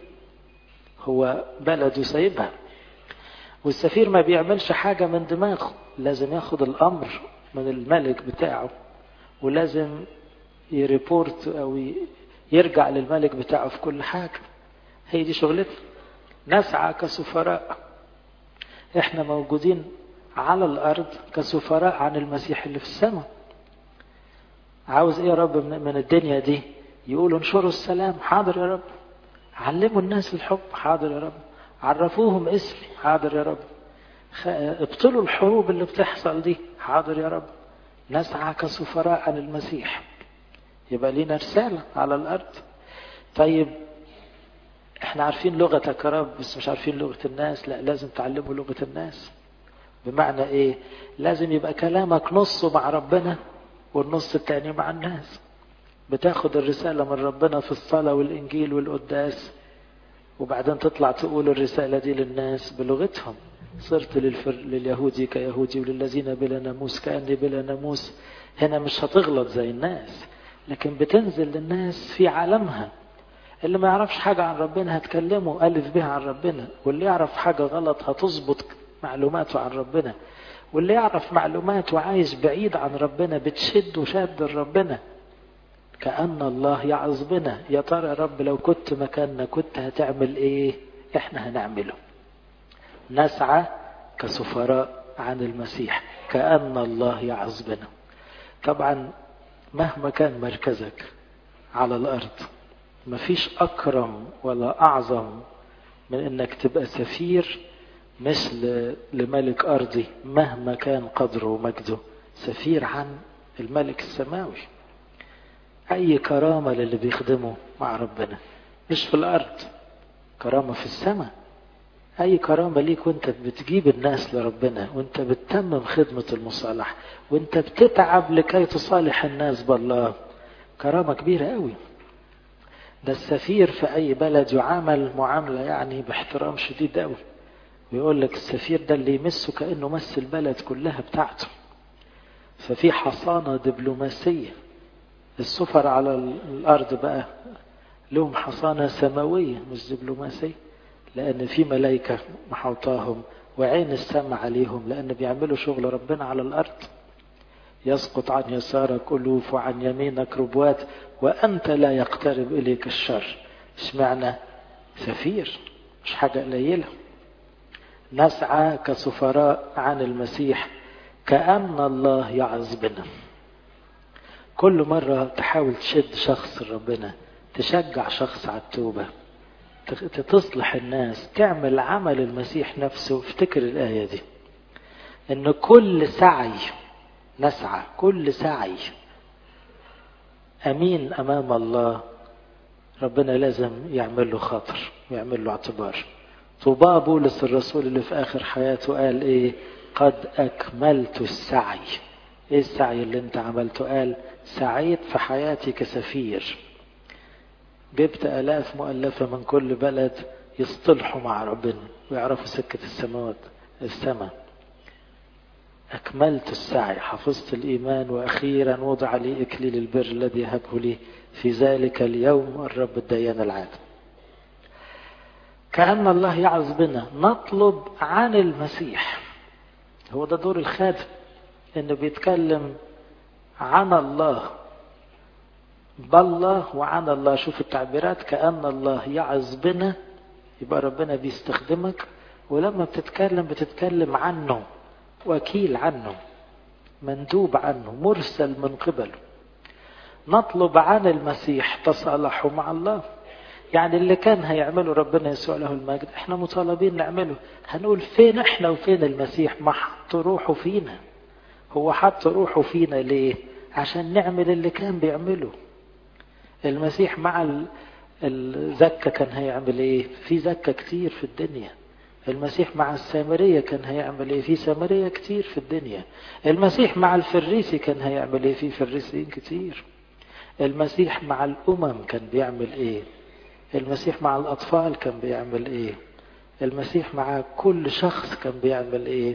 هو بلده سايبها والسفير ما بيعملش حاجة من دماغه لازم ياخد الأمر من الملك بتاعه ولازم يريبورت أو يرجع للملك بتاعه في كل حاجة هي دي شغلتنا نسعى كسفراء احنا موجودين على الأرض كسفراء عن المسيح اللي في السماء عاوز ايه يا رب من الدنيا دي يقولوا انشروا السلام حاضر يا رب علموا الناس الحب حاضر يا رب عرفوهم اسمي حاضر يا رب ابطلوا الحروب اللي بتحصل دي حاضر يا رب نسعى كسفراء عن المسيح يبقى لينا رسالة على الأرض طيب احنا عارفين لغتك يا رب بس مش عارفين لغة الناس لا لازم تعلموا لغة الناس بمعنى ايه لازم يبقى كلامك نصه مع ربنا والنص التاني مع الناس بتاخد الرسالة من ربنا في الصلاة والإنجيل والقداس وبعدين تطلع تقول الرسالة دي للناس بلغتهم صرت للفر... لليهودي كيهودي وللذين بلا ناموس كأني بلا ناموس هنا مش هتغلط زي الناس لكن بتنزل للناس في عالمها اللي ما يعرفش حاجة عن ربنا هتكلمه ألف بها عن ربنا واللي يعرف حاجة غلط هتظبط معلوماته عن ربنا واللي يعرف معلومات وعايش بعيد عن ربنا بتشد وشاد ربنا كأن الله يعظ بنا يا ترى يا رب لو كنت مكاننا كنت هتعمل ايه احنا هنعمله نسعى كسفراء عن المسيح كأن الله يعظ بنا طبعا مهما كان مركزك على الأرض مفيش أكرم ولا أعظم من إنك تبقى سفير مش لملك أرضي مهما كان قدره ومجده سفير عن الملك السماوي أي كرامة للي بيخدمه مع ربنا مش في الأرض كرامة في السماء أي كرامة ليك وأنت بتجيب الناس لربنا وأنت بتتمم خدمة المصالحة وأنت بتتعب لكي تصالح الناس بالله كرامة كبيرة قوي ده السفير في أي بلد يعامل معاملة يعني باحترام شديد أوي ويقول لك السفير ده اللي يمسه كأنه مس البلد كلها بتاعته ففي حصانة دبلوماسية السفر على الأرض بقى لهم حصانة سماوية مش دبلوماسية لأن في ملائكة محوطاهم وعين السماء عليهم لأن بيعملوا شغل ربنا على الأرض يسقط عن يسارك ألوف وعن يمينك ربوات وأنت لا يقترب إليك الشر اشمعنى سفير مش حاجة قليلة نسعى كسفراء عن المسيح كأن الله يعظ بنا كل مرة تحاول تشد شخص ربنا تشجع شخص على التوبة تصلح الناس تعمل عمل المسيح نفسه افتكر الآية دي ان كل سعي نسعى كل سعي امين امام الله ربنا لازم يعمل له خاطر ويعمل له اعتبار طوبى بولس الرسول اللي في اخر حياته قال ايه قد اكملت السعي ايه السعي اللي انت عملته قال سعيت في حياتي كسفير جبت الاف مؤلفه من كل بلد يصطلحوا مع ربنا ويعرفوا سكه السماوات السماء أكملت السعي حفظت الإيمان وأخيرا وضع لي إكليل البر الذي هبه لي في ذلك اليوم الرب الديان العادل كأن الله يعظ بنا نطلب عن المسيح هو ده دور الخادم انه بيتكلم عن الله بالله وعن الله شوف التعبيرات كأن الله يعظ بنا يبقى ربنا بيستخدمك ولما بتتكلم بتتكلم عنه وكيل عنه مندوب عنه مرسل من قبله نطلب عن المسيح تصالحوا مع الله يعني اللي كان هيعمله ربنا يسوع له المجد احنا مطالبين نعمله هنقول فين احنا وفين المسيح ما حط روحه فينا هو حط روحه فينا ليه عشان نعمل اللي كان بيعمله المسيح مع الزكة كان هيعمل ايه في زكة كتير في الدنيا المسيح مع السامرية كان هيعمل ايه في سامرية كتير في الدنيا المسيح مع الفريسي كان هيعمل ايه في فريسيين كتير المسيح مع الأمم كان بيعمل ايه المسيح مع الأطفال كان بيعمل ايه المسيح مع كل شخص كان بيعمل ايه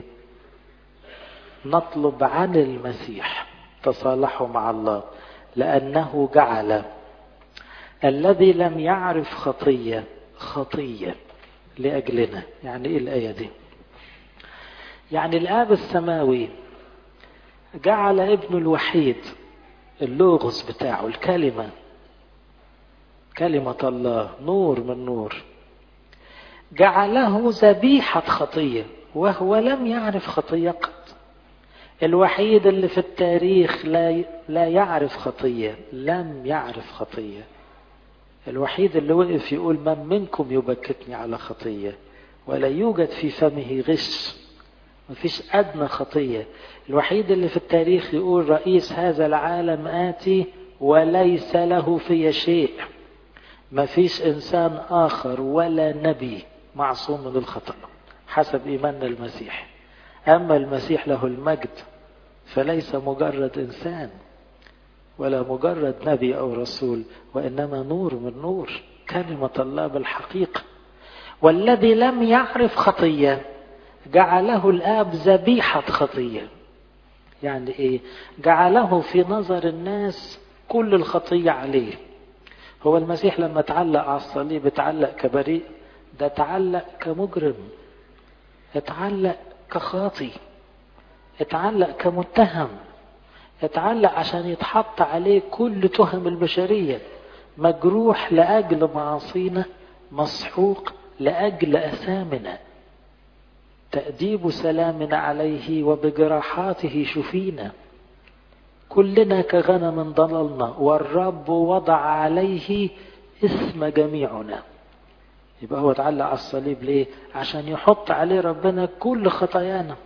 نطلب عن المسيح تصالحوا مع الله لأنه جعل الذي لم يعرف خطية خطية لأجلنا يعني إيه الآية دي يعني الآب السماوي جعل ابنه الوحيد اللوغوس بتاعه الكلمة كلمة الله نور من نور جعله ذبيحة خطية وهو لم يعرف خطية قط الوحيد اللي في التاريخ لا لا يعرف خطية لم يعرف خطية الوحيد اللي وقف يقول من منكم يبكتني على خطية ولا يوجد في فمه غش مفيش أدنى خطية الوحيد اللي في التاريخ يقول رئيس هذا العالم آتي وليس له في شيء مفيش إنسان آخر ولا نبي معصوم من الخطأ حسب إيماننا المسيح أما المسيح له المجد فليس مجرد إنسان ولا مجرد نبي أو رسول وإنما نور من نور كلمة الله بالحقيقة والذي لم يعرف خطية جعله الآب ذبيحة خطية يعني إيه جعله في نظر الناس كل الخطية عليه هو المسيح لما تعلق على الصليب اتعلق كبريء ده اتعلق كمجرم اتعلق كخاطي اتعلق كمتهم اتعلق عشان يتحط عليه كل تهم البشرية مجروح لأجل معاصينا مسحوق لأجل أثامنا تأديب سلامنا عليه وبجراحاته شفينا كلنا كغنم ضللنا والرب وضع عليه اسم جميعنا يبقى هو اتعلق على الصليب ليه عشان يحط عليه ربنا كل خطايانا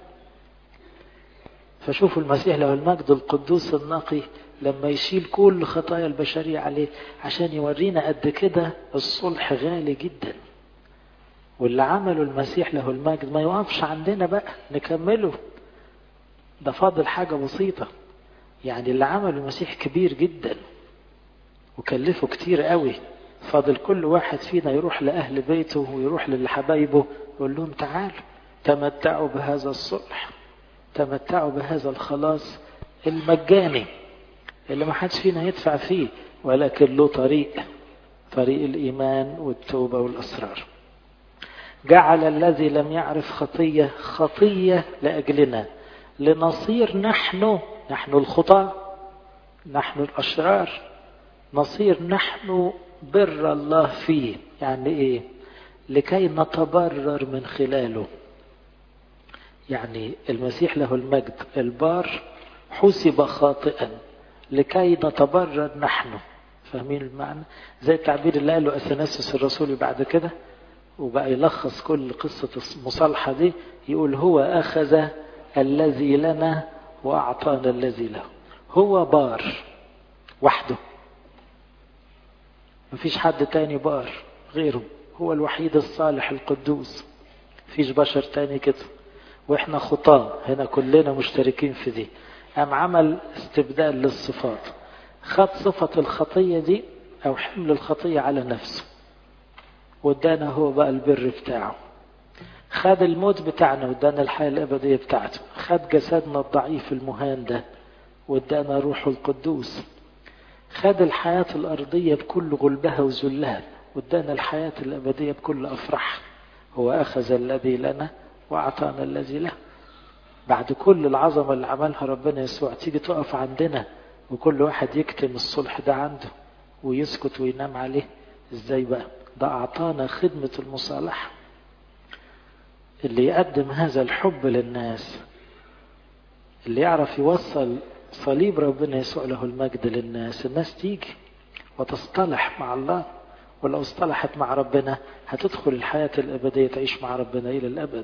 فشوفوا المسيح له المجد القدوس النقي لما يشيل كل خطايا البشرية عليه عشان يورينا قد كده الصلح غالي جدا واللي عمله المسيح له المجد ما يوقفش عندنا بقى نكمله ده فاضل حاجة بسيطة يعني اللي عمله المسيح كبير جدا وكلفه كتير قوي فاضل كل واحد فينا يروح لأهل بيته ويروح لحبايبه يقول لهم تعالوا تمتعوا بهذا الصلح تمتعوا بهذا الخلاص المجاني اللي ما حدش فينا يدفع فيه ولكن له طريق طريق الإيمان والتوبة والأسرار جعل الذي لم يعرف خطية خطية لأجلنا لنصير نحن نحن الخطاة نحن الأشرار نصير نحن بر الله فيه يعني إيه لكي نتبرر من خلاله يعني المسيح له المجد البار حسب خاطئا لكي نتبرر نحن فاهمين المعنى زي التعبير اللي قاله اثناسيوس الرسولي بعد كده وبقى يلخص كل قصة المصالحة دي يقول هو أخذ الذي لنا وأعطانا الذي له هو بار وحده مفيش حد تاني بار غيره هو الوحيد الصالح القدوس مفيش بشر تاني كده واحنا خطاة هنا كلنا مشتركين في دي قام عمل استبدال للصفات خد صفة الخطية دي أو حمل الخطية على نفسه وادانا هو بقى البر بتاعه خد الموت بتاعنا وادانا الحياة الأبدية بتاعته خد جسدنا الضعيف المهان ده وادانا روحه القدوس خد الحياة الأرضية بكل غلبها وذلها وادانا الحياة الأبدية بكل أفرح هو أخذ الذي لنا وأعطانا الذي له بعد كل العظمة اللي عملها ربنا يسوع تيجي تقف عندنا وكل واحد يكتم الصلح ده عنده ويسكت وينام عليه ازاي بقى ده أعطانا خدمة المصالحة اللي يقدم هذا الحب للناس اللي يعرف يوصل صليب ربنا يسوع له المجد للناس الناس تيجي وتصطلح مع الله ولو اصطلحت مع ربنا هتدخل الحياة الأبدية تعيش مع ربنا إلى الأبد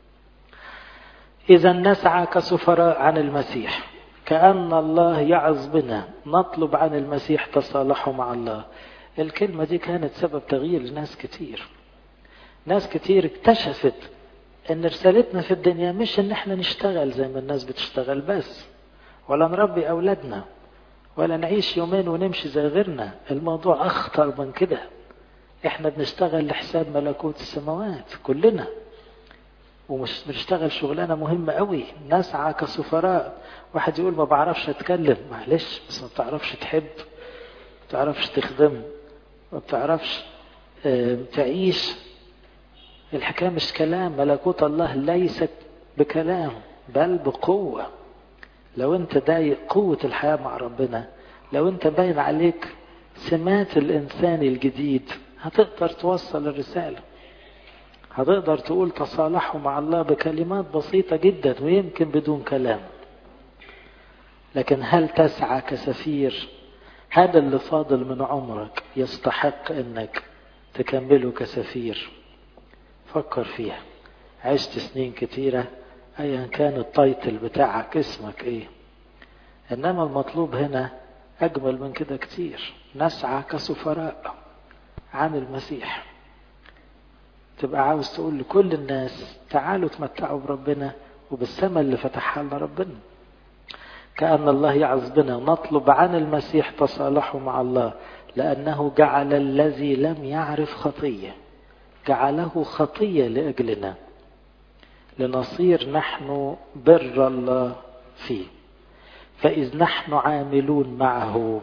إذا نسعى كسفراء عن المسيح كأن الله يعظ بنا نطلب عن المسيح تصالحه مع الله الكلمة دي كانت سبب تغيير لناس كتير ناس كتير اكتشفت ان رسالتنا في الدنيا مش ان احنا نشتغل زي ما الناس بتشتغل بس ولا نربي اولادنا ولا نعيش يومين ونمشي زي غيرنا الموضوع اخطر من كده احنا بنشتغل لحساب ملكوت السماوات كلنا ومش بنشتغل شغلانه مهمه قوي نسعى كسفراء واحد يقول ما بعرفش اتكلم معلش بس ما بتعرفش تحب ما بتعرفش تخدم ما بتعرفش اه تعيش الحكايه مش كلام ملكوت الله ليست بكلام بل بقوه لو انت ضايق قوه الحياه مع ربنا لو انت باين عليك سمات الانسان الجديد هتقدر توصل الرساله هتقدر تقول تصالحوا مع الله بكلمات بسيطة جدا ويمكن بدون كلام لكن هل تسعى كسفير هذا اللي فاضل من عمرك يستحق انك تكمله كسفير فكر فيها عشت سنين كتيرة ايا كان التايتل بتاعك اسمك ايه انما المطلوب هنا اجمل من كده كتير نسعى كسفراء عن المسيح تبقى عاوز تقول لكل الناس تعالوا تمتعوا بربنا وبالسماء اللي فتحها لنا ربنا كأن الله يعظ بنا نطلب عن المسيح تصالحوا مع الله لأنه جعل الذي لم يعرف خطية جعله خطية لأجلنا لنصير نحن بر الله فيه فإذ نحن عاملون معه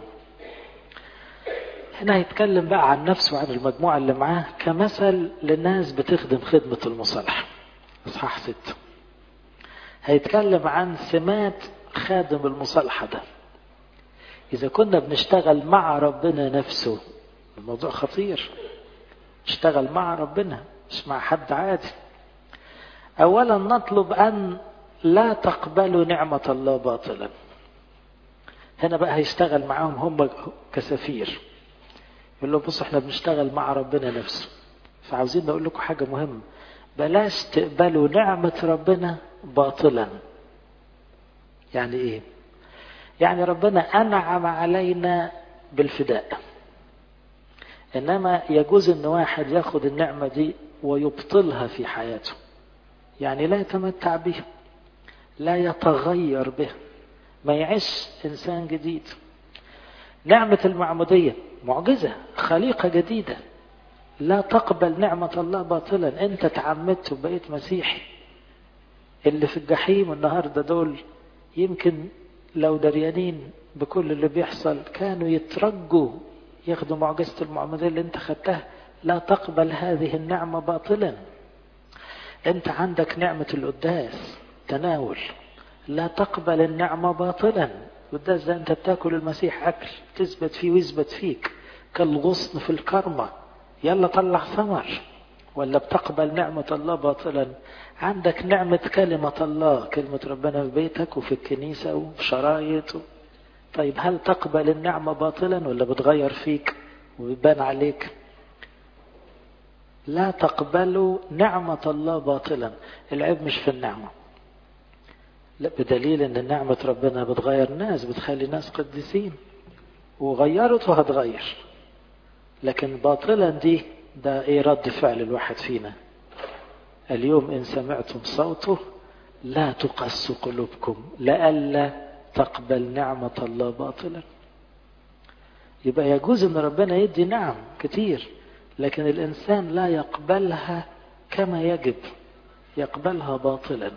هنا هيتكلم بقى عن نفسه وعن المجموعة اللي معاه كمثل لناس بتخدم خدمة المصالحة إصحاح ستة هيتكلم عن سمات خادم المصالحة ده إذا كنا بنشتغل مع ربنا نفسه الموضوع خطير نشتغل مع ربنا مش مع حد عادي أولا نطلب أن لا تقبلوا نعمة الله باطلا هنا بقى هيشتغل معاهم هم كسفير يقول له بصوا احنا بنشتغل مع ربنا نفسه فعاوزين نقول لكم حاجة مهمة بلاش تقبلوا نعمة ربنا باطلا يعني ايه يعني ربنا انعم علينا بالفداء انما يجوز ان واحد ياخد النعمة دي ويبطلها في حياته يعني لا يتمتع بها لا يتغير به ما يعيش انسان جديد نعمة المعمودية معجزة خليقة جديدة لا تقبل نعمة الله باطلا انت تعمدت وبقيت مسيحي اللي في الجحيم النهاردة دول يمكن لو دريانين بكل اللي بيحصل كانوا يترجوا ياخدوا معجزة المعمودية اللي انت خدتها لا تقبل هذه النعمة باطلا انت عندك نعمة القداس تناول لا تقبل النعمة باطلا قداس ده انت بتاكل المسيح اكل تثبت فيه ويثبت فيك كالغصن في الكرمة يلا طلع ثمر ولا بتقبل نعمة الله باطلا عندك نعمة كلمة الله كلمة ربنا في بيتك وفي الكنيسة وفي شرايط طيب هل تقبل النعمة باطلا ولا بتغير فيك وبيبان عليك لا تقبلوا نعمة الله باطلا العيب مش في النعمة لا بدليل ان نعمة ربنا بتغير ناس بتخلي ناس قديسين وغيرت وهتغير لكن باطلا دي ده ايه رد فعل الواحد فينا اليوم ان سمعتم صوته لا تقسوا قلوبكم لئلا تقبل نعمة الله باطلا يبقى يجوز ان ربنا يدي نعم كتير لكن الانسان لا يقبلها كما يجب يقبلها باطلا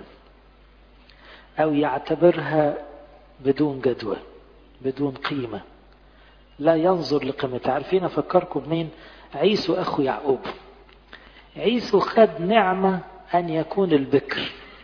او يعتبرها بدون جدوى بدون قيمه لا ينظر لقيمتها عارفين افكركم بمين عيسو اخو يعقوب عيسو خد نعمه ان يكون البكر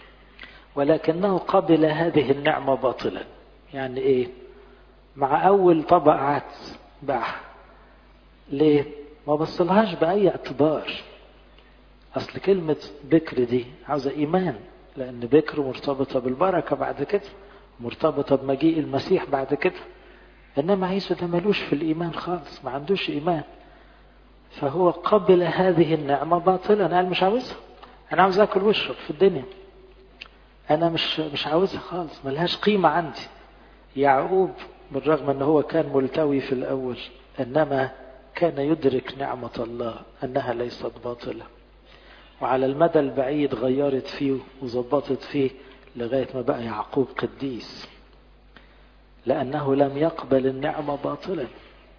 ولكنه قبل هذه النعمه باطلا يعني ايه مع اول طبق عدس باعها ليه ما بصلهاش باي اعتبار اصل كلمه بكر دي عاوزه ايمان لان بكر مرتبطه بالبركه بعد كده مرتبطه بمجيء المسيح بعد كده انما عيسى ده ملوش في الايمان خالص ما عندوش ايمان فهو قبل هذه النعمه باطلا قال مش عاوزها انا عاوز اكل واشرب في الدنيا انا مش مش عاوزها خالص ملهاش قيمه عندي يعقوب بالرغم ان هو كان ملتوي في الاول انما كان يدرك نعمه الله انها ليست باطله وعلى المدى البعيد غيرت فيه وظبطت فيه لغايه ما بقى يعقوب قديس لأنه لم يقبل النعمة باطلا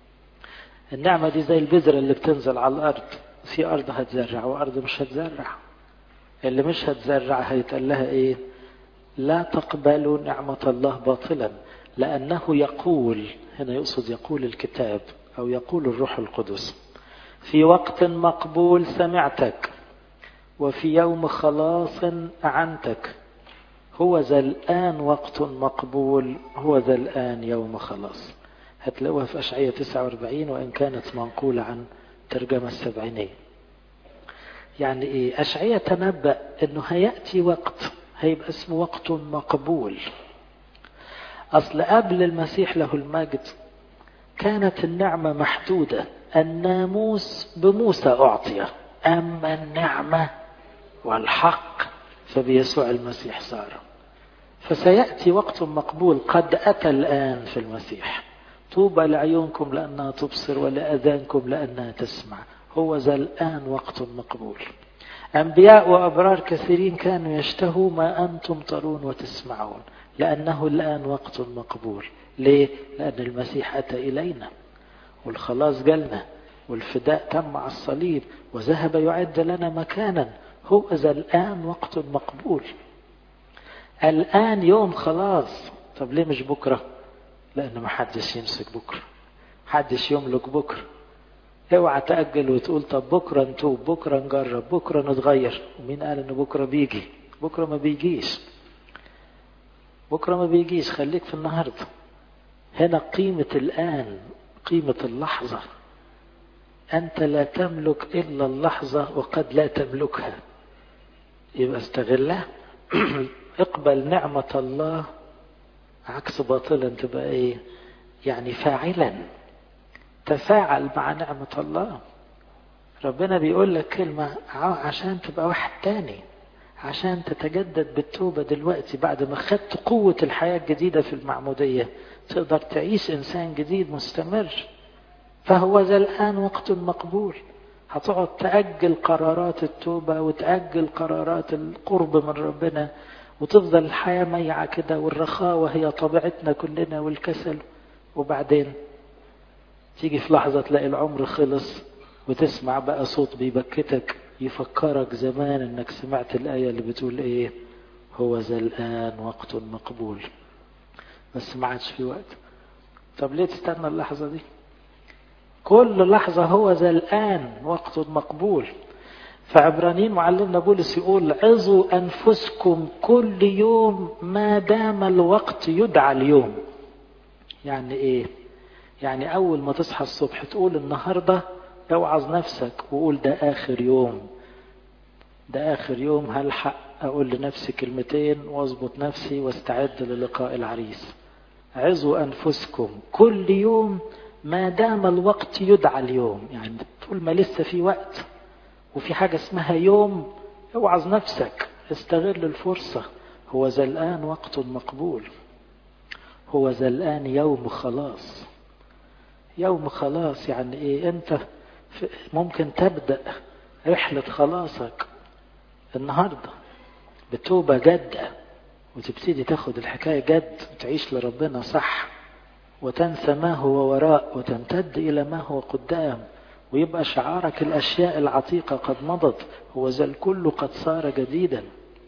النعمة دي زي البذرة اللي بتنزل على الأرض في أرض هتزرع وأرض مش هتزرع اللي مش هتزرع هيتقال لها إيه لا تقبلوا نعمة الله باطلا لأنه يقول هنا يقصد يقول الكتاب أو يقول الروح القدس في وقت مقبول سمعتك وفي يوم خلاص أعنتك هو ذا الآن وقت مقبول هو ذا الآن يوم خلاص هتلاقوها في أشعية 49 وإن كانت منقولة عن ترجمة السبعينية يعني إيه أشعية تنبأ أنه هيأتي وقت هيبقى اسمه وقت مقبول أصل قبل المسيح له المجد كانت النعمة محدودة الناموس بموسى أعطي أما النعمة والحق فبيسوع المسيح صار فسيأتي وقت مقبول قد أتى الآن في المسيح طوبى لعيونكم لأنها تبصر ولأذانكم لأنها تسمع هو ذا الآن وقت مقبول أنبياء وأبرار كثيرين كانوا يشتهوا ما أنتم ترون وتسمعون لأنه الآن وقت مقبول ليه؟ لأن المسيح أتى إلينا والخلاص جالنا والفداء تم على الصليب وذهب يعد لنا مكانا هو ذا الآن وقت مقبول الآن يوم خلاص طب ليه مش بكرة لأن ما حدش يمسك بكرة حدش يملك بكرة اوعى تأجل وتقول طب بكرة نتوب بكرة نجرب بكرة نتغير ومين قال ان بكرة بيجي بكرة ما بيجيش بكرة ما بيجيش خليك في النهاردة هنا قيمة الآن قيمة اللحظة أنت لا تملك إلا اللحظة وقد لا تملكها يبقى استغلها اقبل نعمة الله عكس باطلا تبقى ايه يعني فاعلا تفاعل مع نعمة الله ربنا بيقول لك كلمة عشان تبقى واحد تاني عشان تتجدد بالتوبة دلوقتي بعد ما خدت قوة الحياة الجديدة في المعمودية تقدر تعيش إنسان جديد مستمر فهو ذا الآن وقت مقبول هتقعد تأجل قرارات التوبة وتأجل قرارات القرب من ربنا وتفضل الحياة ميعة كده والرخاوة هي طبيعتنا كلنا والكسل وبعدين تيجي في لحظة تلاقي العمر خلص وتسمع بقى صوت بيبكتك يفكرك زمان انك سمعت الآية اللي بتقول ايه هو ذا الآن وقت مقبول بس ما عادش في وقت طب ليه تستنى اللحظة دي كل لحظة هو ذا الآن وقت مقبول فعبرانيين معلمنا بولس يقول عظوا أنفسكم كل يوم ما دام الوقت يدعى اليوم يعني إيه يعني أول ما تصحى الصبح تقول النهاردة اوعظ نفسك وقول ده آخر يوم ده آخر يوم هلحق أقول لنفسي كلمتين واظبط نفسي واستعد للقاء العريس عظوا أنفسكم كل يوم ما دام الوقت يدعى اليوم يعني طول ما لسه في وقت وفي حاجة اسمها يوم اوعظ نفسك استغل الفرصة هو ذا الآن وقت مقبول هو ذا الآن يوم خلاص يوم خلاص يعني ايه انت ممكن تبدأ رحلة خلاصك النهاردة بتوبة جادة وتبتدي تاخد الحكاية جد وتعيش لربنا صح وتنسى ما هو وراء وتمتد إلى ما هو قدام ويبقى شعارك الأشياء العتيقة قد مضت هو ذا الكل قد صار جديدا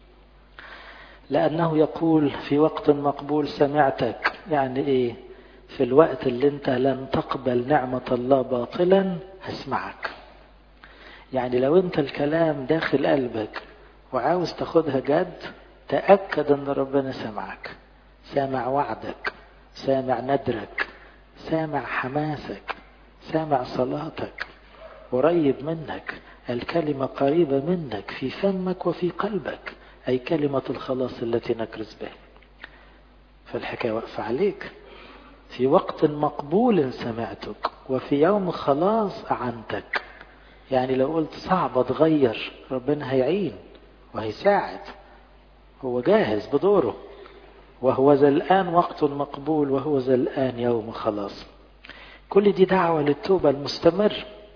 لأنه يقول في وقت مقبول سمعتك يعني إيه في الوقت اللي انت لم تقبل نعمة الله باطلا هسمعك يعني لو انت الكلام داخل قلبك وعاوز تاخدها جد تأكد ان ربنا سمعك سامع وعدك سامع ندرك سامع حماسك سامع صلاتك قريب منك الكلمة قريبة منك في فمك وفي قلبك أي كلمة الخلاص التي نكرز بها فالحكاية واقفة عليك في وقت مقبول سمعتك وفي يوم خلاص أعنتك يعني لو قلت صعب تغير ربنا هيعين وهيساعد هو جاهز بدوره وهو ذا الآن وقت مقبول وهو ذا الآن يوم خلاص كل دي دعوة للتوبة المستمر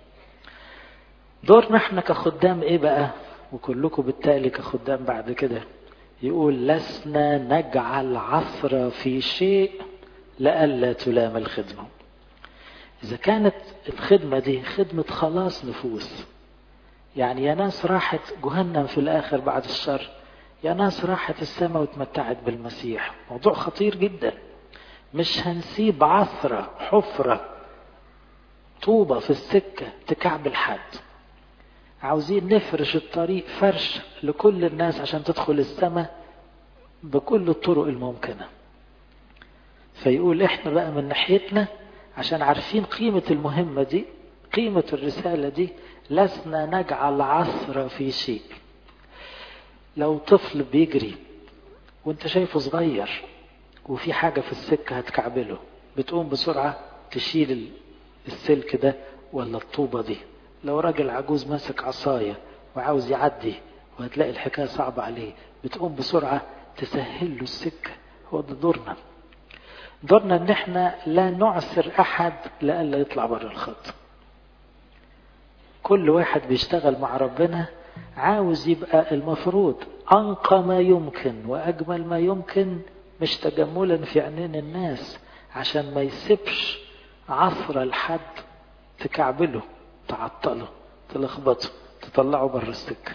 دورنا احنا كخدام ايه بقى وكلكم بالتالي كخدام بعد كده يقول لسنا نجعل عثرة في شيء لئلا تلام الخدمة إذا كانت الخدمة دي خدمة خلاص نفوس يعني يا ناس راحت جهنم في الآخر بعد الشر يا ناس راحت السماء واتمتعت بالمسيح موضوع خطير جدا مش هنسيب عثرة حفرة طوبة في السكة تكعبل حد عاوزين نفرش الطريق فرش لكل الناس عشان تدخل السماء بكل الطرق الممكنة فيقول احنا بقى من ناحيتنا عشان عارفين قيمة المهمة دي قيمة الرسالة دي لسنا نجعل عثرة في شيء لو طفل بيجري وانت شايفه صغير وفي حاجة في السكة هتكعبله بتقوم بسرعة تشيل السلك ده ولا الطوبة دي لو راجل عجوز ماسك عصاية وعاوز يعدي وهتلاقي الحكاية صعبة عليه بتقوم بسرعة تسهل له السكة هو ده دورنا دورنا ان احنا لا نعسر احد لألا يطلع بره الخط كل واحد بيشتغل مع ربنا عاوز يبقى المفروض أنقى ما يمكن وأجمل ما يمكن مش تجملا في عينين الناس عشان ما يسيبش عثرة لحد تكعبله تعطله تلخبطه تطلعه بره السكة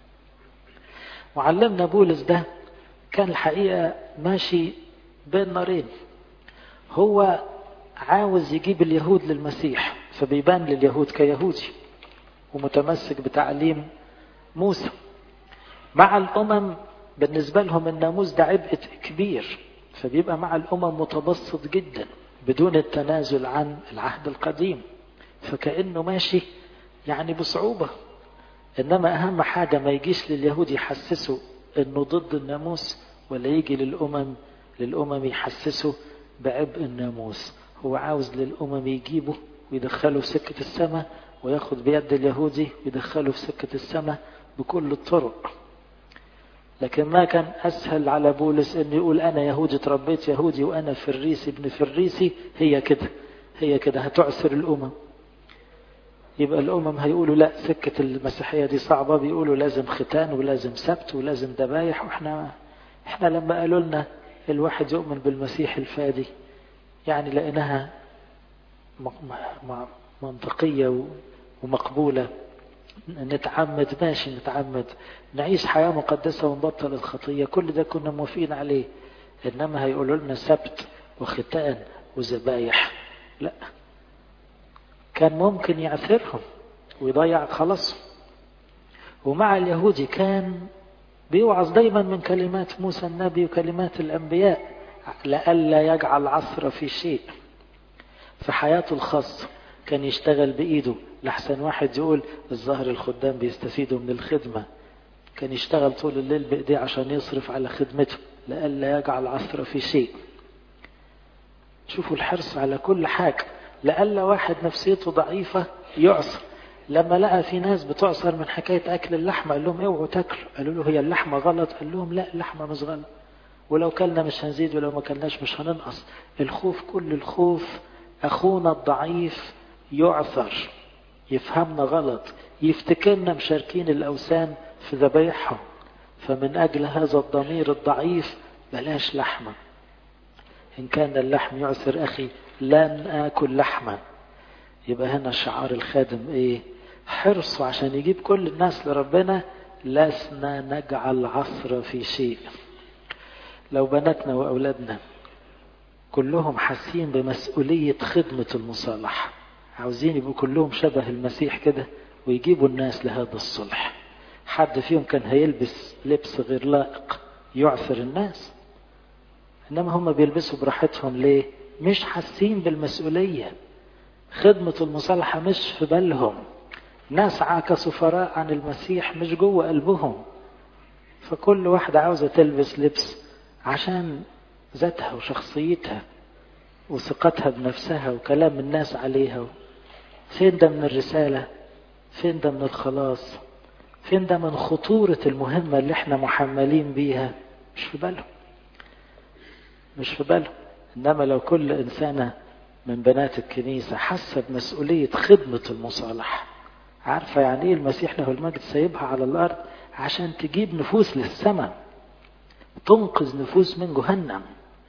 معلمنا بولس ده كان الحقيقة ماشي بين نارين هو عاوز يجيب اليهود للمسيح فبيبان لليهود كيهودي ومتمسك بتعليم موسى مع الأمم بالنسبة لهم الناموس ده عبء كبير فبيبقى مع الأمم متبسط جدا بدون التنازل عن العهد القديم فكأنه ماشي يعني بصعوبة إنما أهم حاجة ما يجيش لليهود يحسسوا إنه ضد الناموس ولا يجي للأمم للأمم يحسسوا بعبء الناموس هو عاوز للأمم يجيبه ويدخله في سكة السماء وياخد بيد اليهودي ويدخله في سكة السماء بكل الطرق لكن ما كان أسهل على بولس أن يقول أنا يهودي تربيت يهودي وأنا فريسي ابن فريسي هي كده هي كده هتعسر الأمم يبقى الأمم هيقولوا لا سكة المسيحية دي صعبة بيقولوا لازم ختان ولازم سبت ولازم ذبايح وإحنا إحنا لما قالوا لنا الواحد يؤمن بالمسيح الفادي يعني لقيناها منطقية ومقبولة نتعمد ماشي نتعمد نعيش حياة مقدسة ونبطل الخطية كل ده كنا موافقين عليه إنما هيقولوا لنا سبت وختان وذبايح لا كان ممكن يعثرهم ويضيع خلاص ومع اليهودي كان بيوعظ دايما من كلمات موسى النبي وكلمات الأنبياء لئلا يجعل عصر في شيء في حياته الخاصة كان يشتغل بإيده لحسن واحد يقول الظاهر الخدام بيستفيدوا من الخدمة كان يشتغل طول الليل بإيديه عشان يصرف على خدمته لئلا يجعل عصر في شيء شوفوا الحرص على كل حاجة لئلا واحد نفسيته ضعيفة يعصر لما لقى في ناس بتعصر من حكاية أكل اللحمة قال لهم اوعوا تاكلوا قالوا له هي اللحمة غلط قال لهم لا اللحمة مش غلط ولو كلنا مش هنزيد ولو ما كلناش مش هننقص الخوف كل الخوف أخونا الضعيف يعثر يفهمنا غلط يفتكرنا مشاركين الأوثان في ذبايحهم فمن أجل هذا الضمير الضعيف بلاش لحمة إن كان اللحم يعثر أخي لن آكل لحمة يبقى هنا شعار الخادم إيه حرصه عشان يجيب كل الناس لربنا لسنا نجعل عصر في شيء لو بناتنا وأولادنا كلهم حاسين بمسؤولية خدمة المصالحة عاوزين يبقوا كلهم شبه المسيح كده ويجيبوا الناس لهذا الصلح حد فيهم كان هيلبس لبس غير لائق يعثر الناس انما هم بيلبسوا براحتهم ليه مش حاسين بالمسؤولية خدمة المصالحة مش في بالهم ناس كسفراء عن المسيح مش جوه قلبهم فكل واحدة عاوزة تلبس لبس عشان ذاتها وشخصيتها وثقتها بنفسها وكلام الناس عليها فين ده من الرسالة فين ده من الخلاص فين ده من خطورة المهمة اللي احنا محملين بيها مش في بالهم مش في بالهم انما لو كل انسانة من بنات الكنيسة حاسة بمسؤولية خدمة المصالحة عارفة يعني ايه المسيح له المجد سايبها على الارض عشان تجيب نفوس للسماء تنقذ نفوس من جهنم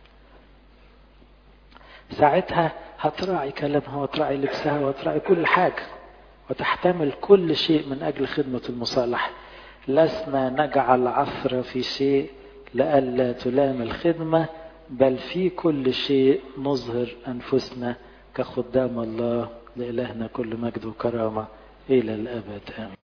ساعتها هتراعي كلامها وتراعي لبسها وتراعي كل حاجة وتحتمل كل شيء من أجل خدمة المصالحة لسنا نجعل عثر في شيء لئلا تلام الخدمة بل في كل شيء نظهر أنفسنا كخدام الله لإلهنا كل مجد وكرامة إلى الأبد آمين